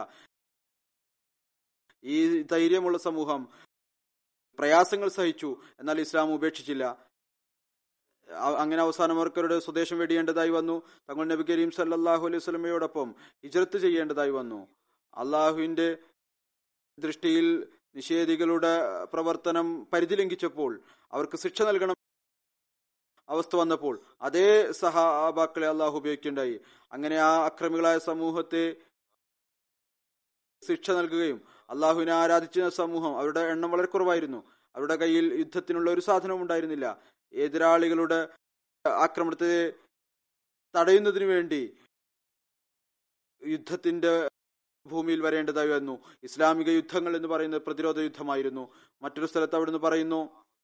ഈ ധൈര്യമുള്ള സമൂഹം പ്രയാസങ്ങൾ സഹിച്ചു എന്നാൽ ഇസ്ലാം ഉപേക്ഷിച്ചില്ല അ- അങ്ങനെ അവസാനം അവർക്കവരുടെ സ്വദേശം വെടിയേണ്ടതായി വന്നു തങ്ങൾ നബി കരീം സല്ലല്ലാഹു അലൈഹി സ്വലമയോടൊപ്പം ഹിജ്റത്ത് ചെയ്യേണ്ടതായി വന്നു അള്ളാഹുവിന്റെ ദൃഷ്ടിയിൽ നിഷേധികളുടെ പ്രവർത്തനം പരിധി ലംഘിച്ചപ്പോൾ അവർക്ക് ശിക്ഷ നൽകണം അവസ്ഥ വന്നപ്പോൾ അതേ സഹാബാക്കളെ അള്ളാഹു ഉപയോഗിക്കുകയുണ്ടായി അങ്ങനെ ആ അക്രമികളായ സമൂഹത്തെ ശിക്ഷ നൽകുകയും അള്ളാഹുവിനെ ആരാധിച്ച സമൂഹം അവരുടെ എണ്ണം വളരെ കുറവായിരുന്നു അവരുടെ കയ്യിൽ യുദ്ധത്തിനുള്ള ഒരു സാധനവും ഉണ്ടായിരുന്നില്ല എതിരാളികളുടെ ആക്രമണത്തെ തടയുന്നതിനു വേണ്ടി യുദ്ധത്തിന്റെ ഭൂമിയിൽ വരേണ്ടതായി വന്നു ഇസ്ലാമിക യുദ്ധങ്ങൾ എന്ന് പറയുന്നത് പ്രതിരോധ യുദ്ധമായിരുന്നു മറ്റൊരു സ്ഥലത്ത് അവിടുന്ന് പറയുന്നു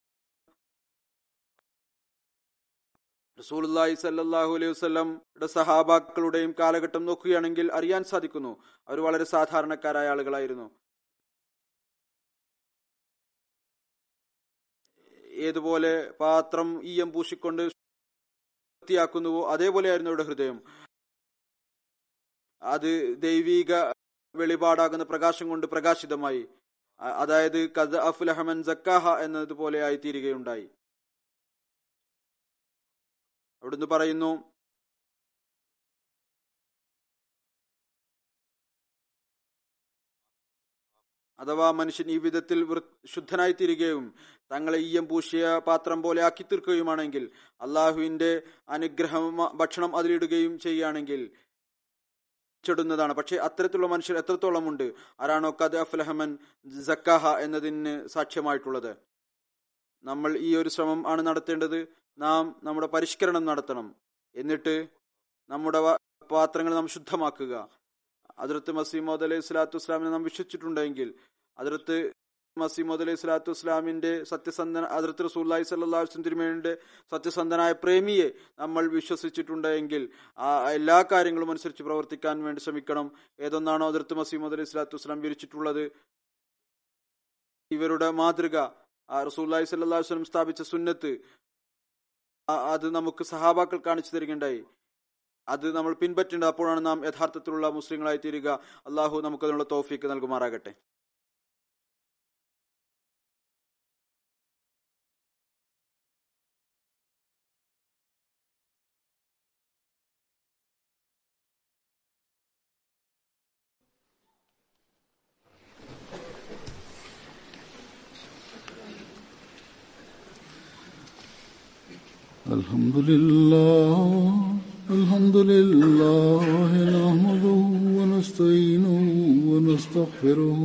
റസൂലുള്ളാഹി സല്ലല്ലാഹു അലൈഹി വസല്ലംയുടെ സഹാബാക്കളുടെയും കാലഘട്ടം നോക്കുകയാണെങ്കിൽ അറിയാൻ സാധിക്കുന്നു അവർ വളരെ സാധാരണക്കാരായ ആളുകളായിരുന്നു ഏതുപോലെ പാത്രം ഈയം പൂശിക്കൊണ്ട് വൃത്തിയാക്കുന്നുവോ അതേപോലെയായിരുന്നു അവരുടെ ഹൃദയം അത് ദൈവീക വെളിപാടാകുന്ന പ്രകാശം കൊണ്ട് പ്രകാശിതമായി അ- അതായത് കദ അഫുലഹമൻ ജക്കാഹ എന്നതുപോലെ ആയി തീരുകയുണ്ടായി അവിടുന്ന് പറയുന്നു അഥവാ മനുഷ്യൻ ഈ വിധത്തിൽ വൃ- ശുദ്ധനായി തീരുകയും തങ്ങളെ ഈയം പൂശിയ പാത്രം പോലെ ആക്കി തീർക്കുകയുമാണെങ്കിൽ അള്ളാഹുവിന്റെ അനുഗ്രഹം ഭക്ഷണം അതിലിടുകയും ചെയ്യുകയാണെങ്കിൽ ചെടുന്നതാണ് പക്ഷെ അത്തരത്തിലുള്ള മനുഷ്യർ എത്രത്തോളം ഉണ്ട് ആരാണോ കദ അഫ്ലഹമൻ ജക്കാഹ എന്നതിന് സാക്ഷ്യമായിട്ടുള്ളത് നമ്മൾ ഈ ഒരു ശ്രമം ആണ് നടത്തേണ്ടത് നാം നമ്മുടെ പരിഷ്കരണം നടത്തണം എന്നിട്ട് നമ്മുടെ വ- പാത്രങ്ങൾ നാം ശുദ്ധമാക്കുക അതിർത്ത് മസീമോദ് അലൈഹി സ്വലാത്തു വസ്സലാമിനെ നാം വിശ്വസിച്ചിട്ടുണ്ടെങ്കിൽ അതിർത്ത് മസീമോദ് അലൈഹി സ്വലാത്തു വസ്സലാമിന്റെ സത്യസന്ധന അതിർത്ത് റസൂല്ലായി സല്ലാസ്ലം തിരുമേനിയുടെ സത്യസന്ധനായ പ്രേമിയെ നമ്മൾ വിശ്വസിച്ചിട്ടുണ്ടെങ്കിൽ ആ എല്ലാ കാര്യങ്ങളും അനുസരിച്ച് പ്രവർത്തിക്കാൻ വേണ്ടി ശ്രമിക്കണം ഏതൊന്നാണോ അതിർത്ത് മസീമോദ് അലൈഹി സ്വലാത്തു വസ്സലാം വിരിച്ചിട്ടുള്ളത് ഇവരുടെ മാതൃക ആ റസൂല്ലായി സല്ലാ വസ്ലം സ്ഥാപിച്ച സുന്നത്ത് ആ- അത് നമുക്ക് സഹാബാക്കൾ കാണിച്ചു തരികയുണ്ടായി അത് നമ്മൾ പിൻപറ്റേണ്ടത് അപ്പോഴാണ് നാം യഥാർത്ഥത്തിലുള്ള മുസ്ലിങ്ങളായി തീരുക അള്ളാഹു നമുക്ക് അതിനുള്ള തോഫീക്ക് നൽകുമാറാകട്ടെ الحمد لله الحمد لله نحمده ونستعينه ونستغفره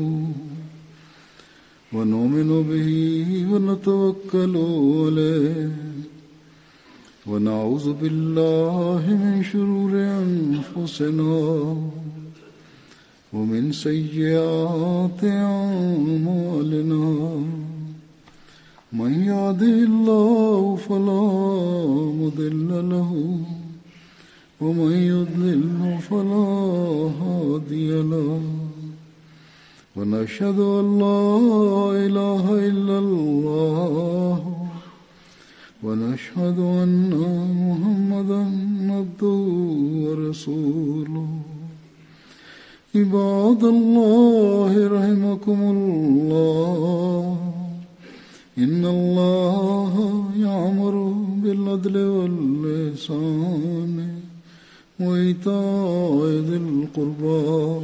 ونؤمن به ونتوكل عليه ونعوذ بالله من شرور أنفسنا ومن سيئات أعمالنا من يهده الله فلا مضل له ومن يضلل فلا هادي له ونشهد ان لا اله الا الله ونشهد ان محمدا عبده ورسوله عباد الله رحمكم الله إن الله يعمر بالعدل واللسان وإيتاء ذي القربى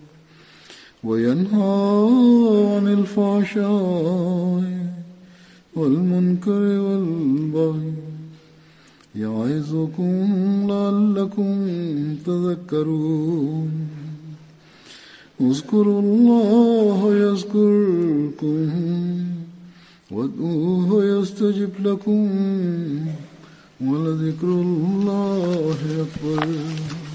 وينهى عن الفحشاء والمنكر والبغي يعظكم لعلكم تذكرون اذكروا الله يذكركم وادعوه يستجب لكم ولذكر الله أكبر